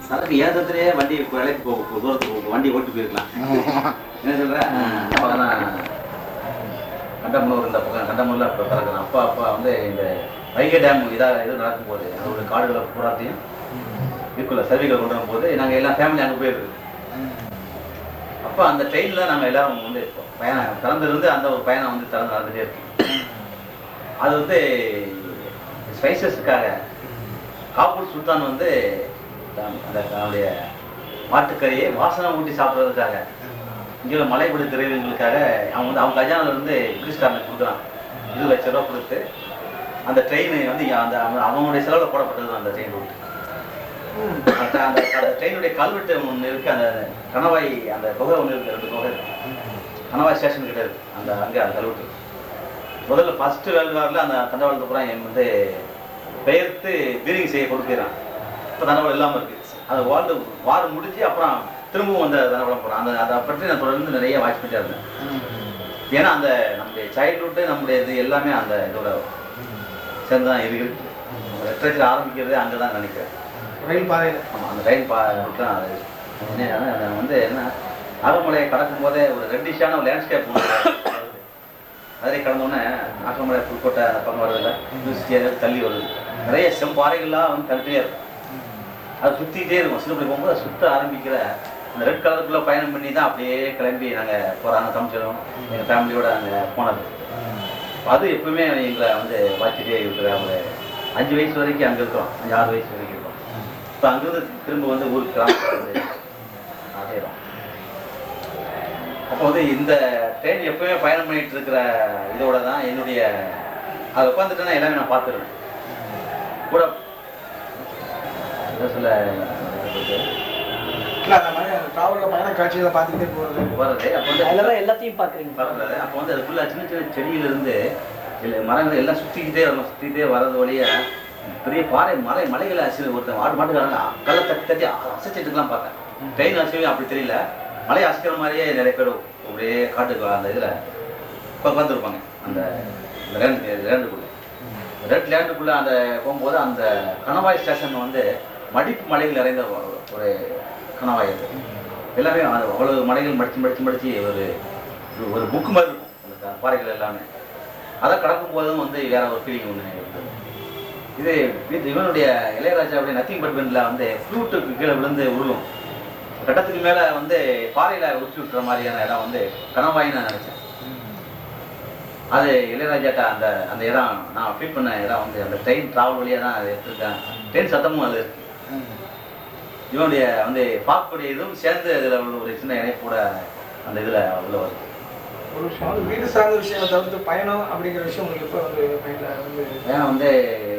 அதுக்கு ஏதத்திலேயே வண்டி வேலைக்கு போ போ- தூரத்துக்கு போ- வண்டி ஓட்டு போயிருக்கலாம் என்ன சொல்ற பக்கம் கண்டமனூர் இந்த பக்கம் கண்டமனூர்ல இப்போ பிறகுறேன் அப்பா அப்பா வந்து இந்த வைகை டேம் இதாக இது நடக்கும்போது அதோட காடுகளை பூராத்தையும் இருக்குல்ல சர்வீகளை கொண்டு வரும்போது நாங்கள் எல்லாம் ஃபேமிலி அங்கே போயிருக்கு அப்போ அந்த ட்ரெயினில் நாங்கள் எல்லாரும் வந்து பயணம் திறந்திருந்து அந்த ஒரு பயணம் வந்து திறந்து நடந்துகிட்டே இருக்கு அது வந்து ஸ்பைசஸுக்காக காப்பூர் சுல்தான் வந்து தான் அந்த தன்னுடைய மாட்டுக்கறியை வாசனை ஊட்டி சாப்பிட்றதுக்காக இங்கே மலைப்படி திரைவங்களுக்காக அவன் வந்து அவங்க கஜானால இருந்து பிரிட்டிஷ்காரனுக்கு கொடுக்குறான் இருபது லட்ச ரூபா கொடுத்து அந்த ட்ரெயின் வந்து இங்க அந்த அவன் அவனுடைய செலவில் போடப்பட்டது தான் அந்த ட்ரெயின் ரூட் அந்த அந்த அந்த ட்ரெயினுடைய கல்வெட்டு ஒன்று இருக்கு அந்த கணவாய் அந்த குகை ஒன்று இருக்கு ரெண்டு குகை இருக்கு கணவாய் ஸ்டேஷன் கிட்ட இருக்கு அந்த அங்கே அந்த கல்வெட்டு முதல்ல ஃபர்ஸ்ட் வேர்ல்டு வாரில் அந்த தண்டவாளத்துக்கு பூரா என் வந்து பெயர்த்து பீரிங் செய்ய கொடுக்கிறான் இப்போ தண்டவாளம் இல்லாமல் இருக்கு அது வார்டு வார் முடிஞ்சு அப்புறம் திரும்பவும் அந்த தண்டவாளம் போகிறான் அந்த அதை பற்றி நான் தொடர்ந்து நிறைய வாட்ச் பண்ணிட்டே இருந்தேன் ஏன்னா அந்த நம்முடைய சைல்ட்ஹுட்டு நம்முடைய இது எல்லாமே அந்த இதோட சேர்ந்து தான் இருக்கு லிட்ரேச்சர் ஆரம்பிக்கிறது அங்கே தான் நினைக்கிறேன் ரயில் பாதையில் ஆமாம் அந்த ரயில் பா தான் அது என்ன அது வந்து என்ன நாகமலையை கடக்கும் போதே ஒரு ரெட்டிஷான ஒரு லேண்ட்ஸ்கேப் அதிலே கடந்தோடனே நாகமலை புதுக்கோட்டை அந்த பக்கம் வருதுல யூனிவர்சிட்டி தள்ளி வருது நிறைய செம்பாறைகள்லாம் வந்து தனித்தனியாக இருக்கும் அது சுற்றிக்கிட்டே இருக்கும் சிறுபடி போகும்போது அது சுத்த ஆரம்பிக்கிற அந்த ரெட் கலருக்குள்ளே பயணம் பண்ணி தான் அப்படியே கிளம்பி நாங்கள் போகிறாங்க தமிழ்ச்சலம் எங்கள் ஃபேமிலியோட அங்கே போனது அது எப்பவுமே எங்களை வந்து வாச்சிட்டே இருக்கிற ஒரு அஞ்சு வயசு வரைக்கும் அங்கே இருக்கிறோம் அஞ்சு ஆறு வயசு வரைக்கும் இருக்கோம் இப்போ அங்கிருந்து திரும்ப வந்து ஊருக்கு கிராமத்துக்கு வந்து அடையிறோம் அப்போ வந்து இந்த ட்ரெயின் எப்பவுமே பயணம் பண்ணிட்டு இருக்கிற இதோட தான் என்னுடைய அதை உட்காந்துட்டேன்னா எல்லாமே நான் பார்த்துருவேன் கூட என்ன சொல்ல இல்லை அந்த மாதிரி அந்த ட்ராவலில் பயண காட்சிகளை பார்த்துக்கிட்டே போகிறது வர்றது அப்போ வந்து அதில் தான் எல்லாத்தையும் பார்க்குறீங்க பரவாயில்ல அப்போ வந்து அதுக்குள்ள சின்ன சின்ன செடியிலிருந்து இல்லை மரங்கள் எல்லாம் சுற்றிக்கிட்டே வரணும் சுற்றிக்கிட்டே வர்றது வழிய பெரிய பாறை மலை மலைகளை அசில் ஒருத்தன் ஆடு மாட்டுக்காரங்க கல்லை தட்டி தட்டி அசைச்சிட்டு இருக்கலாம் பார்த்தேன் ட்ரெயின் அசைவே அப்படி தெரியல மலை அசைக்கிற மாதிரியே நிறைய பேர் அப்படியே காட்டுக்கு அந்த இதில் உட்காந்துருப்பாங்க அந்த லேண்டு லேண்டுக்குள்ளே ரெட் லேண்டுக்குள்ளே அந்த போகும்போது அந்த கணவாய் ஸ்டேஷன் வந்து மடிப்பு மலைகள் நிறைந்த ஒரு- ஒரு கணவாய் அது எல்லாமே அது அவ்வளவு மலைகள் மடிச்சு மடிச்சு மடிச்சு ஒரு ஒரு புக்கு மாதிரி இருக்கும் அந்த க- பாறைகள் எல்லாமே அதை கடக்கும் போதும் வந்து வேற ஒரு ஃபீலிங் ஒன்று இருந்தது இது இது இவனுடைய இளையராஜாவுடைய நத்திங் பட் பெண்ணில் வந்து ஃப்ளூட்டுக்கு கீழே விழுந்து உருளும் கட்டத்துக்கு மேலே வந்து பாறையில் உச்சி விட்டுற மாதிரியான இடம் வந்து கணவாயின்னு நான் நினச்சேன் அது இளையராஜாட்ட அந்த அந்த இடம் நான் ஃபீல் பண்ண இடம் வந்து அந்த ட்ரெயின் ட்ராவல் வழியாக தான் அது எடுத்திருக்கேன் ட்ரெயின் சத்தமும் அது இருக்கு இவனுடைய வந்து பாக்குடைய இதுவும் சேர்ந்து அதில் உள்ள ஒரு சின்ன இணைப்போட அந்த இதில் உள்ள வருது ஒரு விஷயம் வந்து வீடு சார்ந்த விஷயம் தவிர்த்து பயணம் அப்படிங்கிற விஷயம் உங்களுக்கு எப்போ வந்து மைண்டில் வந்து ஏன்னா வந்து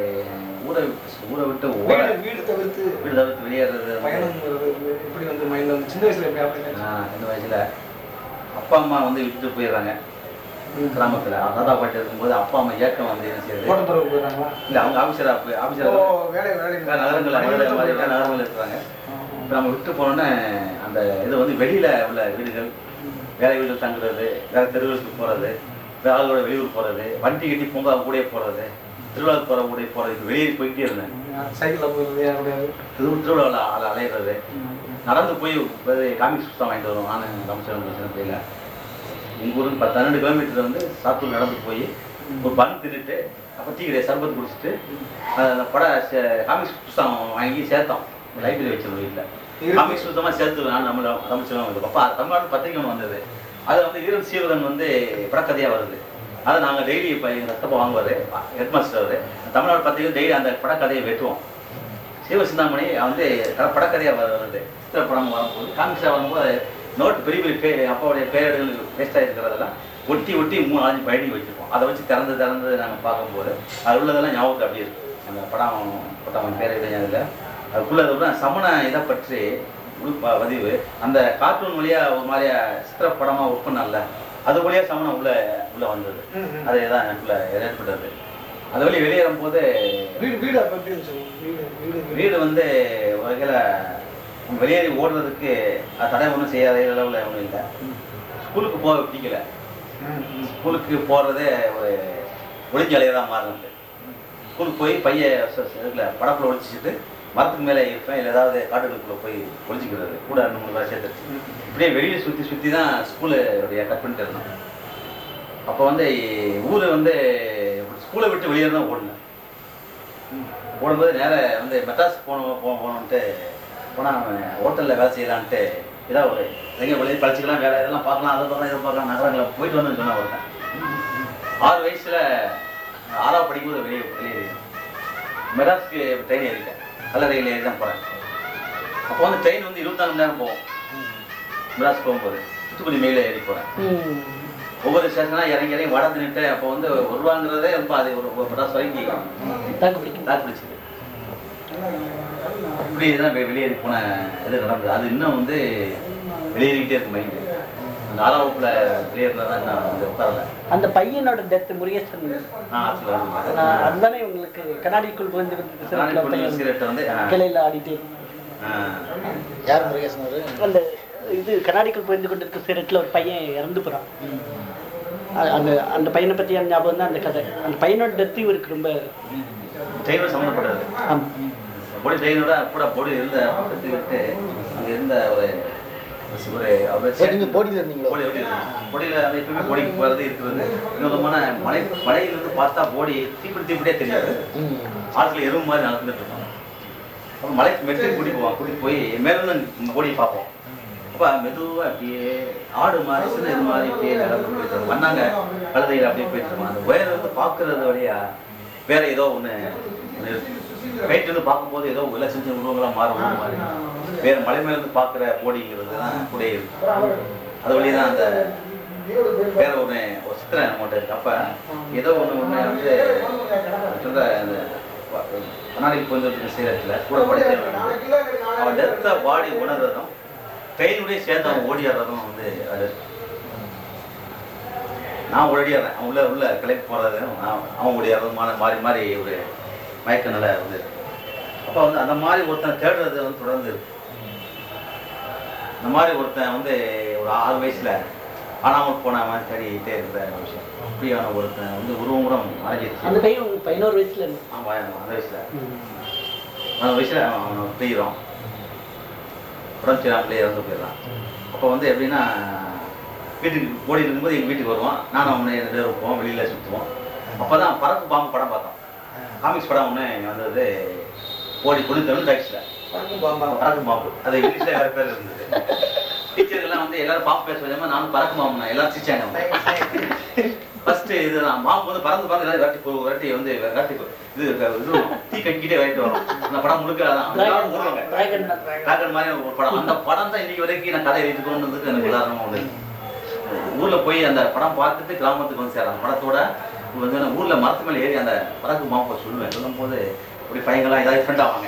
ஊரை ஊரை விட்டு ஓட வீடு வீடு தவிர்த்து வீடு தவிர்த்து வெளியேறது வந்து, பயணம்ங்கிறது வந்து எப்படி வந்து மைண்டில் வந்து சின்ன வயசுல எப்படி அப்படி நான் சின்ன வயசுல அப்பா அம்மா வந்து விட்டுட்டு போயிடுறாங்க கிராமத்துல தாத்தா பாட்டி இருக்கும்போது அப்பா அம்மா ஏக்கம் வந்து என்ன செய்யுது ஓட்டத்துறவு போயிடுறாங்களா இல்ல அவங்க ஆஃபீஸரா போய் ஓ ஆஃபீஸரா வேலை வேலை நகரங்கள் மதுரை மாதிரி எல்லாம் நகரங்கள் இருக்கிறாங்க இப்போ நம்ம விட்டு போனோன்னே அந்த இது வந்து வெளியில உள்ள வீடுகள் வேலை வீடு தங்குறது வேற தெருவுக்கு போறது வேற ஆளுகளோட வெளியூர் போறது வண்டி கட்டி பூங்கா கூடயே போறது திருவிழாவுக்கு போற கூட போறது வெளியே போயிட்டே இருந்தேன் சைக்கிளில் போகிறது அப்படியாது திரு திருவிழாவில் அல அலையிறது நடந்து போய் காமிக்ஸ் புத்தகம் வாங்கிட்டு வருவோம் நானும் தமிழ்ச்சரம் சின்ன பிள்ளையில எங்கள் ஊருக்கு பத்து பன்னெண்டு கிலோமீட்டர் வந்து சாத்தூர் நடந்து போய் ஒரு பன் தின்னுட்டு அப்போ டீ கிடையாது சர்பத் குடிச்சிட்டு அந்த பட காமிக்ஸ் புத்தகம் வாங்கி சேர்த்தோம் லைப்ரரி வச்சிருந்தோம் வீட்டில் காமிக்ஸ் புத்தகமாக சேர்த்து நான் நம்ம தமிழ்ச்சலம் வந்து அப்போ தமிழ்நாடு பத்திரிகை ஒன்று வந்தது அது வந்து வீரன் சீவகன் வந்து படக்கதையாக வருது அதை நாங்கள் டெய்லி இப்போ எங்கள் ரத்தப்பா வாங்குவார் ஹெட் மாஸ்டர் அவர் தமிழ்நாடு பத்திரிகை டெய்லி அந்த படக்கதையை வெட்டுவோம் சிவசிந்தாமணி வந்து க- படக்கதையா வ- வருது சித்திர படம் வரும்போது காமிக்ஸாக வரும்போது நோட் பெரிய பெரிய பே அப்பாவுடைய பேரர்கள் வேஸ்டாக இருக்கிறதெல்லாம் ஒட்டி ஒட்டி மூணு நாலஞ்சு பயணி வச்சுருப்போம் அதை வச்சு திறந்து திறந்து நாங்கள் பார்க்கும்போது அது உள்ளதெல்லாம் ஞாபகத்தில் அப்படியே இருக்கு அந்த படம் பட்டம் பேரடைய அதில் அதுக்குள்ள அதை விட சமண இதை பற்றி உள் ப- பதிவு அந்த கார்ட்டூன் வழியா ஒரு மாதிரியா சித்திர படமாக ஒர்க் பண்ணல அது வழியா சமணம் உள்ள உள்ள வந்தது அதே தான் எனக்குள்ள ஏற்பட்டது அது வழி வெளியேறும் போது வீடு வீடு அப்போ எப்படி இருந்துச்சு வீடு வீடு வீடு வந்து ஒரு வகையில் வெளியேறி ஓடுறதுக்கு அது தடை ஒன்றும் செய்யாத அளவில் ஒன்றும் இல்லை ஸ்கூலுக்கு போக பிடிக்கல ஸ்கூலுக்கு போகிறதே ஒரு ஒளிஞ்சலையாக தான் மாறினது ஸ்கூலுக்கு போய் பைய இதில் படப்பில் ஒழிச்சிட்டு மரத்துக்கு மேலே இருப்பேன் இல்லை ஏதாவது காட்டுகளுக்குள்ளே போய் ஒழிச்சிக்கிறது கூட ரெண்டு மூணு வருஷம் எடுத்துச்சு இப்படியே வெளியே சுற்றி சுற்றி தான் ஸ்கூலுடைய கட் பண்ணிட்டு இருந்தோம் அப்போ வந்து ஊரை வந்து ஸ்கூலை விட்டு வெளியே தான் ஓடினேன் ஓடும்போது நேராக வந்து மெட்ராஸ் போகணும் போ போகணுன்ட்டு போனால் அவன் ஹோட்டலில் வேலை செய்யலான்ட்டு ஏதாவது ஒரு எங்கே வெளியே படிச்சுக்கலாம் வேலை இதெல்லாம் பார்க்கலாம் அதை பார்க்கலாம் இதை பார்க்கலாம் நகரங்களை போயிட்டு வந்து சொன்ன ஒருத்தன் ஆறு வயசில் ஆறாவது படிக்கும்போது வெளியே வெளியே மெட்ராஸ்க்கு ட்ரெயின் ஏறிட்டேன் கலர் ரயில் ஏறி தான் போகிறேன் அப்போ வந்து ட்ரெயின் வந்து இருபத்தாலு மணி நேரம் போகும் மெட்ராஸ் போகும்போது தூத்துக்குடி மெயில ஏறி போகிறேன் ஒவ்வொரு ஸ்டேஷனாக இறங்கி இறங்கி வட நின்றுட்டு அப்போ வந்து ஒரு ரூபாங்கிறதே ரொம்ப அது ஒரு ஒரு மெட்ராஸ் வரைக்கும் தாக்கு பிடிக்கும் தாக்கு பிடிச்சது இப்படி தான் வெ- வெளியேறி போன இது நடந்தது அது இன்னும் வந்து வெளியேறிக்கிட்டே இருக்கு மைண்டு அந்த ஆறாம் வகுப்புல வெளியேறினா நான் வந்து உட்காரல அந்த பையனோட டெத் முருகேசன் நான் ஆற்றுல வந்து நான் அதுதானே உங்களுக்கு கண்ணாடிக்குள் புரிந்து பையன் சிகரெட்டை வந்து ஆ, கிளையில ஆடிட்டே ஆ, யார் முருகேசன் அவரு அந்த இது கண்ணாடிக்குள் புரிந்து கொண்டிருக்க சிரட்டில் ஒரு பையன் இறந்து போகிறான் அந்த அந்த பையனை பற்றியான ஞாபகம் தான் அந்த கதை அந்த பையனோட டெத்து இவருக்கு ரொம்ப டிரைவர் சம்மந்தப்பட்டது ஆமாம் பொடி டிரைவரோட கூட பொடி இருந்த பக்கத்து விட்டு அங்கே இருந்த ஒரு ஒரு அவர் ஓ, நீங்க போட்டியில் இருந்தீங்களோ போடி எப்படி இருக்கும்? போடியில அந்த எப்பவுமே போடிக்கு போகிறது இருக்கிறது வினோதமான மலை மலையிலிருந்து பார்த்தா போடி தீப்பிடி தீப்பிடியே தெரியாது ம். ஆட்கள் எருவு மாதிரி நடந்துட்டு இருப்பாங்க அப்போ மலைக்கு மெட்டு கூட்டி போவான் கூட்டி போய் மேலிருந்து போடியை பார்ப்போம் அப்போ மெதுவாக அப்படியே ஆடு மாதிரி சின்ன இது மாதிரி அப்படியே நடந்து போயிட்டு இருக்கும். வந்தாங்க கழுதையில் அப்படியே போயிட்டு இருக்கோம் அந்த ஒயர் வந்து பார்க்கறது வழியா வேற ஏதோ ஒன்று ரைட் இருந்து பார்க்கும்போது ஏதோ உள்ள சின்ன சின்ன உருவங்களாக மாறும் ஒரு மாதிரி வேற மலை மேல இருந்து பார்க்குற போடிங்கிறது தான் கூட இருக்கு அது வழியா தான் அந்த வேற ஒன்று ஒரு சித்திரை நம்மகிட்ட இருக்கு அப்போ ஏதோ ஒன்று ஒன்று வந்து சொல்ற அந்த கண்ணாடி கொஞ்சம் செய்யறதுல கூட படிச்ச அவன் டெத்த பாடி உணர்றதும் ட்ரெயினுடைய சேர்ந்து அவன் ஓடிடுறதும் வந்து அது நான் ஓடிடுறேன் அவன் உள்ள உள்ள கிளம்பி போகிறதும் நான் அவன் ஓடிடுறதுமான மாறி மாறி ஒரு மயக்க நிலை வந்து அப்போ வந்து அந்த மாதிரி ஒருத்தனை தேடுறது வந்து தொடர்ந்து இருக்கு இந்த மாதிரி ஒருத்தன் வந்து ஒரு ஆறு வயசுல காணாமல் போனவன் தேடிக்கிட்டே இருந்த ஒரு விஷயம் அப்படியான ஒருத்தன் வந்து உருவம் கூட மறைஞ்சிருச்சு அந்த பையன் உங்களுக்கு பதினோரு வயசுல இருந்து ஆமா அந்த வயசுல அந்த வயசுல அவன் அவன் பிரியிறான் உடம்பு சரியாமலே இறந்து போயிடறான் அப்போ வந்து எப்படின்னா வீட்டுக்கு ஓடி இருக்கும்போது எங்கள் வீட்டுக்கு வருவான் நானும் அவனை ரெண்டு பேரும் இருப்போம் வெளியில் சுற்றுவோம் அப்போ தான் பறக்கு பாம்பு படம் பார்த்தோம் காமிக்ஸ் படம் ஒன்று வந்தது ஓடி கொண்டு தமிழ் டாக்ஸில் பறக்கும் பாம்பு அது இங்கிலீஷ்ல வேற பேர் இருந்தது டீச்சர்கள்லாம் வந்து எல்லாரும் பாம்பு பேச வேண்டியமா நானும் பறக்கும் பாம்பு எல்லாரும் சிரிச்சாங்க ஃபர்ஸ்ட் இது நான் பாம்பு வந்து பறந்து பறந்து எல்லாரும் விரட்டி போ விரட்டி வந்து விரட்டி போ- இது இது தீ கட்டிக்கிட்டே விரட்டி வரும் அந்த படம் முழுக்க அதான் எல்லாரும் ஊருவாங்க டிராகன் டிராகன் மாதிரி ஒரு படம் அந்த படம் தான் இன்னைக்கு வரைக்கும் நான் கதை எழுதி கொண்டு வந்ததுக்கு எனக்கு உதாரணமா உண்டு ஊர்ல போய் அந்த படம் பார்த்துட்டு கிராமத்துக்கு வந்து சேரேன் அந்த படத்தோட வந்து நான் ஊர்ல மரத்து மேல ஏறி அந்த பறக்கும் பாம்பை சொல்லுவேன் சொல்லும்போது அப்படி பையங்களாம் ஏதாவது ஃப்ரெண்ட் ஆவாங்க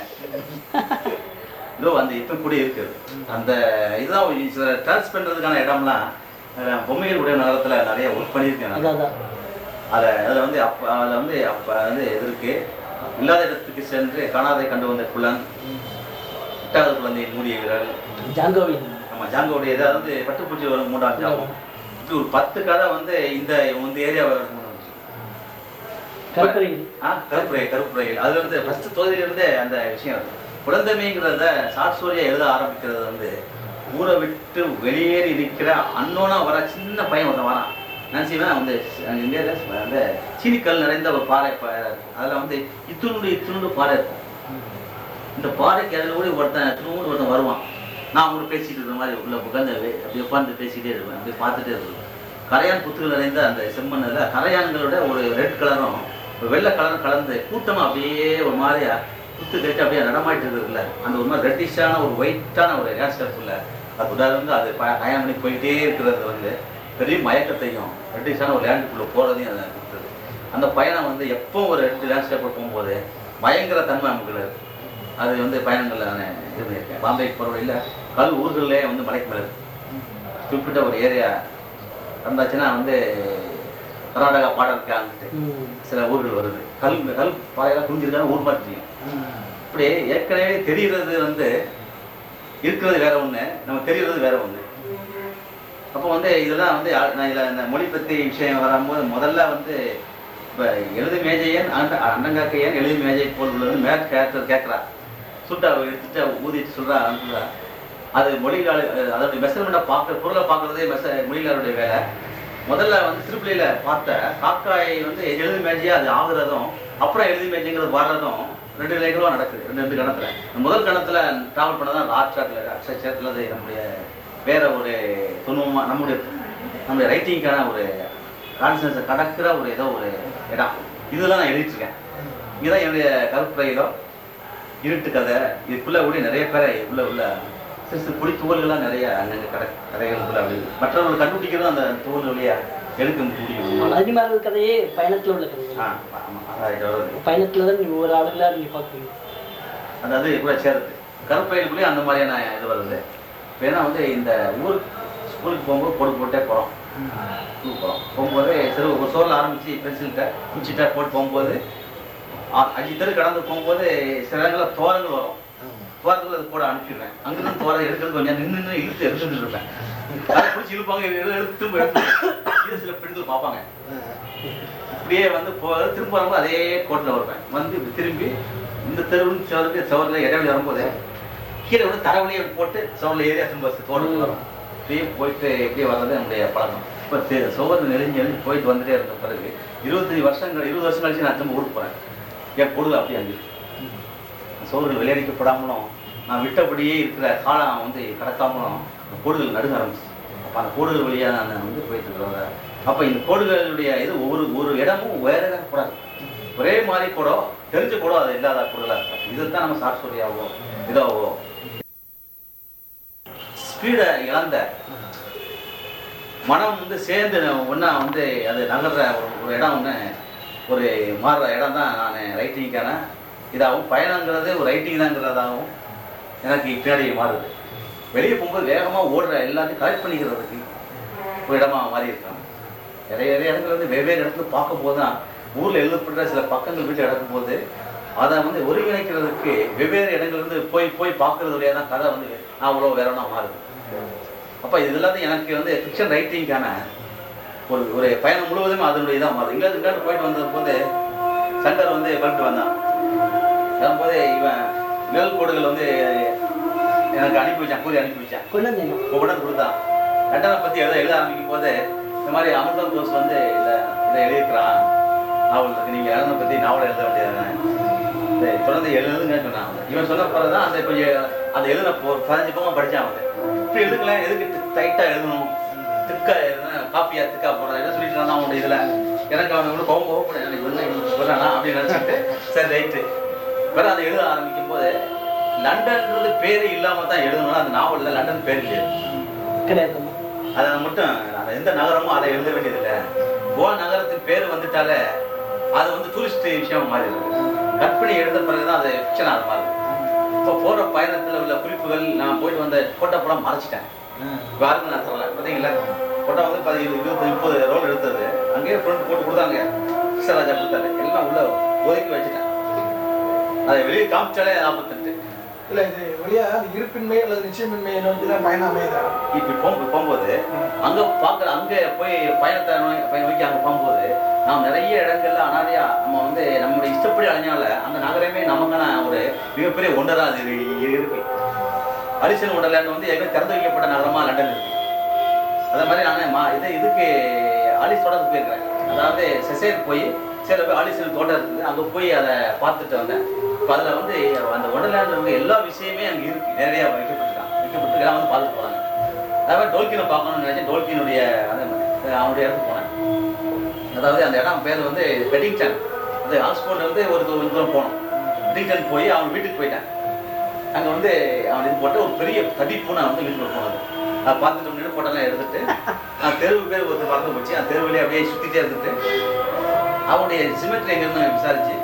இதோ அந்த இப்போ கூட இருக்குது அந்த இதுதான் ஒரு சில டச் பண்ணுறதுக்கான இடம்லாம் அஹ், பொம்மைகள் உடைய நகரத்துல நிறைய ஒர்க் பண்ணியிருக்கேன் நான். அதான் அதான் அதை அதில் வந்து அப்போ அதில் வந்து அப்போ வந்து எது இருக்கு இல்லாத இடத்துக்கு சென்று காணாதை கண்டு வந்த குள்ளன் எட்டாவது குழந்தை மூடிய விரல் ஜாங்கோவின் நம்ம ஜாங்கோடைய இதை வந்து பட்டுப்பூச்சி வரும் மூன்றாம் ஜாபம் இப்படி ஒரு பத்து கதை வந்து இந்த இந்த ஏரியாவை கருப்பறையில் ஆ கருப்புரை கருப்புரையில் அது வந்து ஃபர்ஸ்ட் தொகுதியிலிருந்தே அந்த விஷயம் இருக்கு. குழந்தைமைங்கிறத சாட்சூரியா எழுத ஆரம்பிக்கிறது வந்து ஊரை விட்டு வெளியேறி நிற்கிற அன்னோனா வர சின்ன பையன் ஒருத்தன் வரான் நினச்சிவன் வந்து இங்கே அந்த சீனிக்கல் நிறைந்த ஒரு பாறை ப- அதுல வந்து இத்துணுண்டு இத்துணுண்டு பாறை இருக்கும் இந்த பாறைக்கு அதில் கூட ஒருத்தன் இத்துணுண்டு ஒருத்தன் வருவான் நான் அவங்க பேசிட்டு இருக்கிற மாதிரி உள்ள உட்காந்து அப்படி உட்காந்து பேசிட்டே இருப்பேன் அப்படி பார்த்துட்டே இருப்பேன் கரையான் புத்துகள் நிறைந்த அந்த செம்மண்ணில் கரையான்களோட ஒரு ரெட் கலரும் ஒரு வெள்ளை கலரும் கலந்து கூட்டமாக அப்படியே ஒரு மாதிரியா புத்து கட்டி அப்படியே நடமாயிட்டு இருக்குல்ல அந்த ஒரு மாதிரி ரெட்டிஷான ஒரு ஒயிட்டான ஒரு லேண்ட்ஸ்கேப்புள்ள அது உதாரணம் அது ப- கல்யாணம் பண்ணி போயிட்டே இருக்கிறது வந்து பெரிய மயக்கத்தையும் ரெட்டிஷான ஒரு லேண்டுக்குள்ளே போகிறதையும் அதை கொடுத்தது அந்த பயணம் வந்து எப்போ ஒரு ரெண்டு லேண்ட்ஸ்கேப்பில் போகும்போது பயங்கர தன்மை நமக்கு இருக்கு. அது வந்து பயணங்களில் நான் இது பண்ணியிருக்கேன் பாம்பேக்கு போகிற வழியில் கல் ஊர்கள்லே வந்து மலைக்கு மேலே இருக்கு. குறிப்பிட்ட ஒரு ஏரியா வந்தாச்சுன்னா வந்து கர்நாடகா பாடலுக்கான்ட்டு ம். சில ஊர்கள் வருது கல் கல் பாறையெல்லாம் குஞ்சிருக்காங்க ஊர் மாதிரி தெரியும் இப்படி ஏற்கனவே தெரிகிறது வந்து இருக்கிறது வேற ஒண்ணு நம்ம தெரிகிறது வேற ஒண்ணு அப்போ வந்து இதெல்லாம் வந்து ஆ- நான் இதில் இந்த மொழி பற்றி விஷயம் வரும்போது முதல்ல வந்து இப்போ எழுது மேஜையன் அண்ண அண்ணங்காக்கையன் எழுது மேஜை போல் உள்ளது மேல் கேரக்டர் கேட்குறா ஸோ சுட்டா திட்ட ஊதிட்டு சொல்றா சொல்றா அது மொழிகால அதோட மெஷர்மெண்ட்டை பார்க்க பொருளை பார்க்கறதே மெச மொழிகாலுடைய வேலை முதல்ல வந்து திருப்பிள்ளையில பார்த்த காக்காய் வந்து எழுதி மேஜியா அது ஆகுறதும் அப்புறம் எழுதி மேஜிங்கிறது வர்றதும் ரெண்டு நிலைகளும் நடக்குது ரெண்டு ரெண்டு கணத்துல முதல் கணத்துல டிராவல் பண்ணதான் ஆர்ட் சாட்டில் அக்ஷரத்தில் அது நம்முடைய வேற ஒரு துணுவமா நம்முடைய நம்முடைய ரைட்டிங்க்கான ஒரு கான்சன்ஸை கடக்கிற ஒரு ஏதோ ஒரு இடம் இதெல்லாம் நான் எழுதிட்டு இருக்கேன் இதுதான் என்னுடைய கருப்புரையிலோ இருட்டு கதை இதுக்குள்ள கூட நிறைய பேரை உள்ள உள்ள சிறு சிறு புடி துகள்கள்லாம் நிறைய அங்கங்க கடை கதைகளுக்குள்ள அப்படி மற்றவர்கள் கண்டுபிடிக்கிறதும் அந்த துகள் வழியா எடுக்க முடியும் ரஜினிமார்கள் கதையே பயணத்துல உள்ள கதை ஆ, ஆமா, அதான் இது வருது. பயணத்துல தான் நீங்க ஒரு ஆளுங்களா நீங்க பாக்குறீங்க அதாவது கூட சேருது கருப்பையிலுக்குள்ளேயே அந்த மாதிரியான இது வருது இப்போ ஏன்னா வந்து இந்த ஊர் ஸ்கூலுக்கு போகும்போது போட்டு போட்டே போகிறோம் ஸ்கூலுக்கு போகிறோம் போகும்போது சரி ஒரு சோறில் ஆரம்பித்து பென்சில்கிட்ட குச்சிட்ட போட்டு போகும்போது ஆ- அஞ்சு தெரு கடந்து போகும்போது சில இடங்களில் தோரங்கள் வரும் தோரங்கள் அது கூட அனுப்பிடுவேன் அங்கிருந்து தோரம் எடுக்கிறது கொஞ்சம் நின்று நின்று இழுத்து எடுத்துட்டு இருப்பேன் அதை பிடிச்சி இழுப்பாங்க இழு- இழுத்து திரும்ப எடுத்து இது சில பெண்கள் பார்ப்பாங்க இப்படியே வந்து போ திரும்ப வரும்போது அதே கோட்டில் வருவேன் வந்து இப்படி திரும்பி இந்த தெருவுன்னு சவருக்கு சவரில் இடைவெளி வரும்போது கீழே வந்து தரவழியை போட்டு சவரில் ஏரியா திரும்ப தோட்டத்துக்கு வரும் இப்படியே போயிட்டு இப்படியே வர்றது நம்முடைய பழக்கம் இப்போ சோறு நெறிஞ்சு நெறிஞ்சு போயிட்டு வந்துட்டே இருந்த பிறகு இருபத்தஞ்சு வருஷங்கள் இருபது வருஷம் கழிச்சு நான் திரும்ப ஊருக்கு போகிறேன் என் பொழுது அப்படியே அங்கே இருக்கு. சோறுகள் விளையாடிக்கப்படாமலும் நான் விட்டபடியே இருக்கிற காலம் வந்து கடக்காமலும் அந்த கோடுகள் நடுங்க ஆரம்பிச்சு அப்போ அந்த கோடுகள் வழியாக நான் வந்து போயிட்டு இருக்கிறத அப்போ இந்த கோடுகளுடைய இது ஒவ்வொரு ஒரு இடமும் வேற இடம் கூடாது ஒரே மாதிரி கூட தெரிஞ்ச கூட அது இல்லாத கூடலாம் இருக்கும் இதுதான் நம்ம சாட்சொலியாவோ இதாவோ ஸ்பீடை இழந்த மனம் வந்து சேர்ந்து ஒன்றா வந்து அது நகர்ற ஒரு ஒரு இடம் ஒன்று ஒரு மாறுற இடம் தான் நான் ரைட்டிங்க்கான இதாகவும் பயணங்கிறது ஒரு ரைட்டிங் தாங்கிறதாகவும் எனக்கு பின்னாடி மாறுது வெளியே போகும்போது வேகமாக ஓடுற எல்லாத்தையும் கலெக்ட் பண்ணிக்கிறதுக்கு ஒரு இடமா மாறி இருக்காங்க நிறைய நிறைய இடங்கள் வந்து வெவ்வேறு இடத்துல பார்க்கும்போது தான் ஊரில் எழுதப்படுற சில பக்கங்கள் வீட்டில் நடக்கும்போது அதை வந்து ஒருங்கிணைக்கிறதுக்கு வெவ்வேறு இடங்கள்ல இருந்து போய் போய் பார்க்கறது வழியாக தான் கதை வந்து அவ்வளோ வேற ஒன்றா மாறுது அப்போ இது எல்லாத்தையும் எனக்கு வந்து ஃபிக்ஷன் ரைட்டிங்க்கான ஒரு ஒரு பயணம் முழுவதும் அதனுடைய இதாக மாறுது இங்கிலாந்து இங்கிலாந்து போயிட்டு வந்த போது சங்கர் வந்து பண்ணிட்டு வந்தான் வரும்போது இவன் நிழல் கோடுகள் வந்து எனக்கு அனுப்பி வச்சான் கூறி அனுப்பி வச்சான் கொண்டு வந்தீங்க உடனே கொடுத்தான் லண்டனை பற்றி எழுத எழுத ஆரம்பிக்கும் போது இந்த மாதிரி அமிர்தம் கோஸ் வந்து இதை இதை எழுதியிருக்கிறான் நாவல் இருக்கு நீங்கள் லண்டனை பற்றி நாவல் எழுத வேண்டியதானே சரி, தொடர்ந்து எழுதுங்க சொன்னான் அவன். இவன் சொன்ன பிறகு தான் அந்த கொஞ்சம் அந்த எழுதின போ பதினஞ்சு பக்கம் படிச்சான் அவன் இப்படி எழுதுக்கல எதுக்கு டைட்டாக எழுதணும் திக்கா எழுதணும் காப்பியா திக்கா போடுறேன் என்ன சொல்லிட்டு இருந்தான் அவனோட இதில் எனக்கு அவன் கூட கோவம் கோவப்பட எனக்கு என்ன சொல்கிறானா அப்படின்னு நினச்சிட்டு சரி ரைட்டு பிறகு அதை எழுத ஆரம்பிக்கும் போது லண்டன்ன்றது பேரே இல்லாமல் தான் எழுதணும் அந்த நாவலில் லண்டன் பேர் இல்லையா கிடையாது அதை மட்டும் அந்த எந்த நகரமும் அதை எழுத வேண்டியதில்லை கோவா நகரத்தின் பேர் வந்துட்டாலே அது வந்து டூரிஸ்ட் விஷயம் மாறிடுது கற்பனை எழுத பிறகுதான் அது ஃபிக்ஷன் ஆக மாறுது இப்போ போகிற பயணத்தில் உள்ள குறிப்புகள் நான் போயிட்டு வந்த ஃபோட்டோ படம் மறைச்சிட்டேன் பாருங்க நான் சொல்லலை பார்த்தீங்களா ஃபோட்டோ வந்து பதி இருபது முப்பது ரோல் எடுத்தது அங்கேயே ஃப்ரெண்ட் போட்டு கொடுத்தாங்க கிருஷ்ணராஜா கொடுத்தாரு எல்லாம் உள்ள ஒதுக்கி வச்சுட்டேன் அதை வெளியே காமிச்சாலே நாற்பத்தெட்டு இல்ல இது வழியா அது இருப்பின்மை அல்லது நிச்சயமின்மையை நோக்கி தான் பயணம் அமையுதா இப்படி போகும்போது போகும்போது அங்க பார்க்குற அங்க போய் பயணத்தை நோய் பயணம் நோக்கி அங்க போகும்போது நாம் நிறைய இடங்கள்ல அனாதையா நம்ம வந்து நம்முடைய இஷ்டப்படி அலைஞ்சால அந்த நகரமே நமக்கான ஒரு மிகப்பெரிய ஒன்றரா அது இரு- இருக்கு அரிசன் ஒண்டர்லேண்ட் வந்து ஏற்கனவே திறந்து வைக்கப்பட்ட நகரமா லண்டன் இருக்கு அதே மாதிரி நான் மா இது இதுக்கு ஆலிஸ் தோட்டத்துக்கு போயிருக்கிறேன் அதாவது செசேர் போய் சரி போய் ஆலிசன் தோட்டம் இருக்குது அங்கே போய் அதை பார்த்துட்டு வந்தேன் இப்போ அதில் வந்து அந்த ஒண்டர்லேண்டில் இருக்க எல்லா விஷயமே அங்கே இருக்கு நேரடியாக வைக்கப்பட்டிருக்கான் வைக்கப்பட்டு எல்லாம் வந்து பார்த்துட்டு போகிறாங்க அதே மாதிரி டோல்கினை பார்க்கணும்னு நினைச்சேன் டோல்கினுடைய அதே மாதிரி அவனுடைய இடத்துக்கு போனேன் அதாவது அந்த இடம் பேர் வந்து வெட்டிங்டன் அது ஆக்ஸ்போர்ட்ல இருந்து ஒரு தூரம் தூரம் போனோம் வெட்டிங்டன் போய் அவன் வீட்டுக்கு போயிட்டேன் அங்கே வந்து அவன் இது போட்டு ஒரு பெரிய தடி பூனை வந்து வீட்டுக்குள்ள போனது அதை பார்த்துட்டு முன்னாடி போட்டெல்லாம் எடுத்துட்டு நான் தெருவு பேர் ஒருத்தர் மறந்து போச்சு அந்த தெரு வழியா அப்படியே சுற்றிட்டே இருந்துட்டு அவனுடைய சிமெட்ரி எங்கன்னு விசாரிச்சு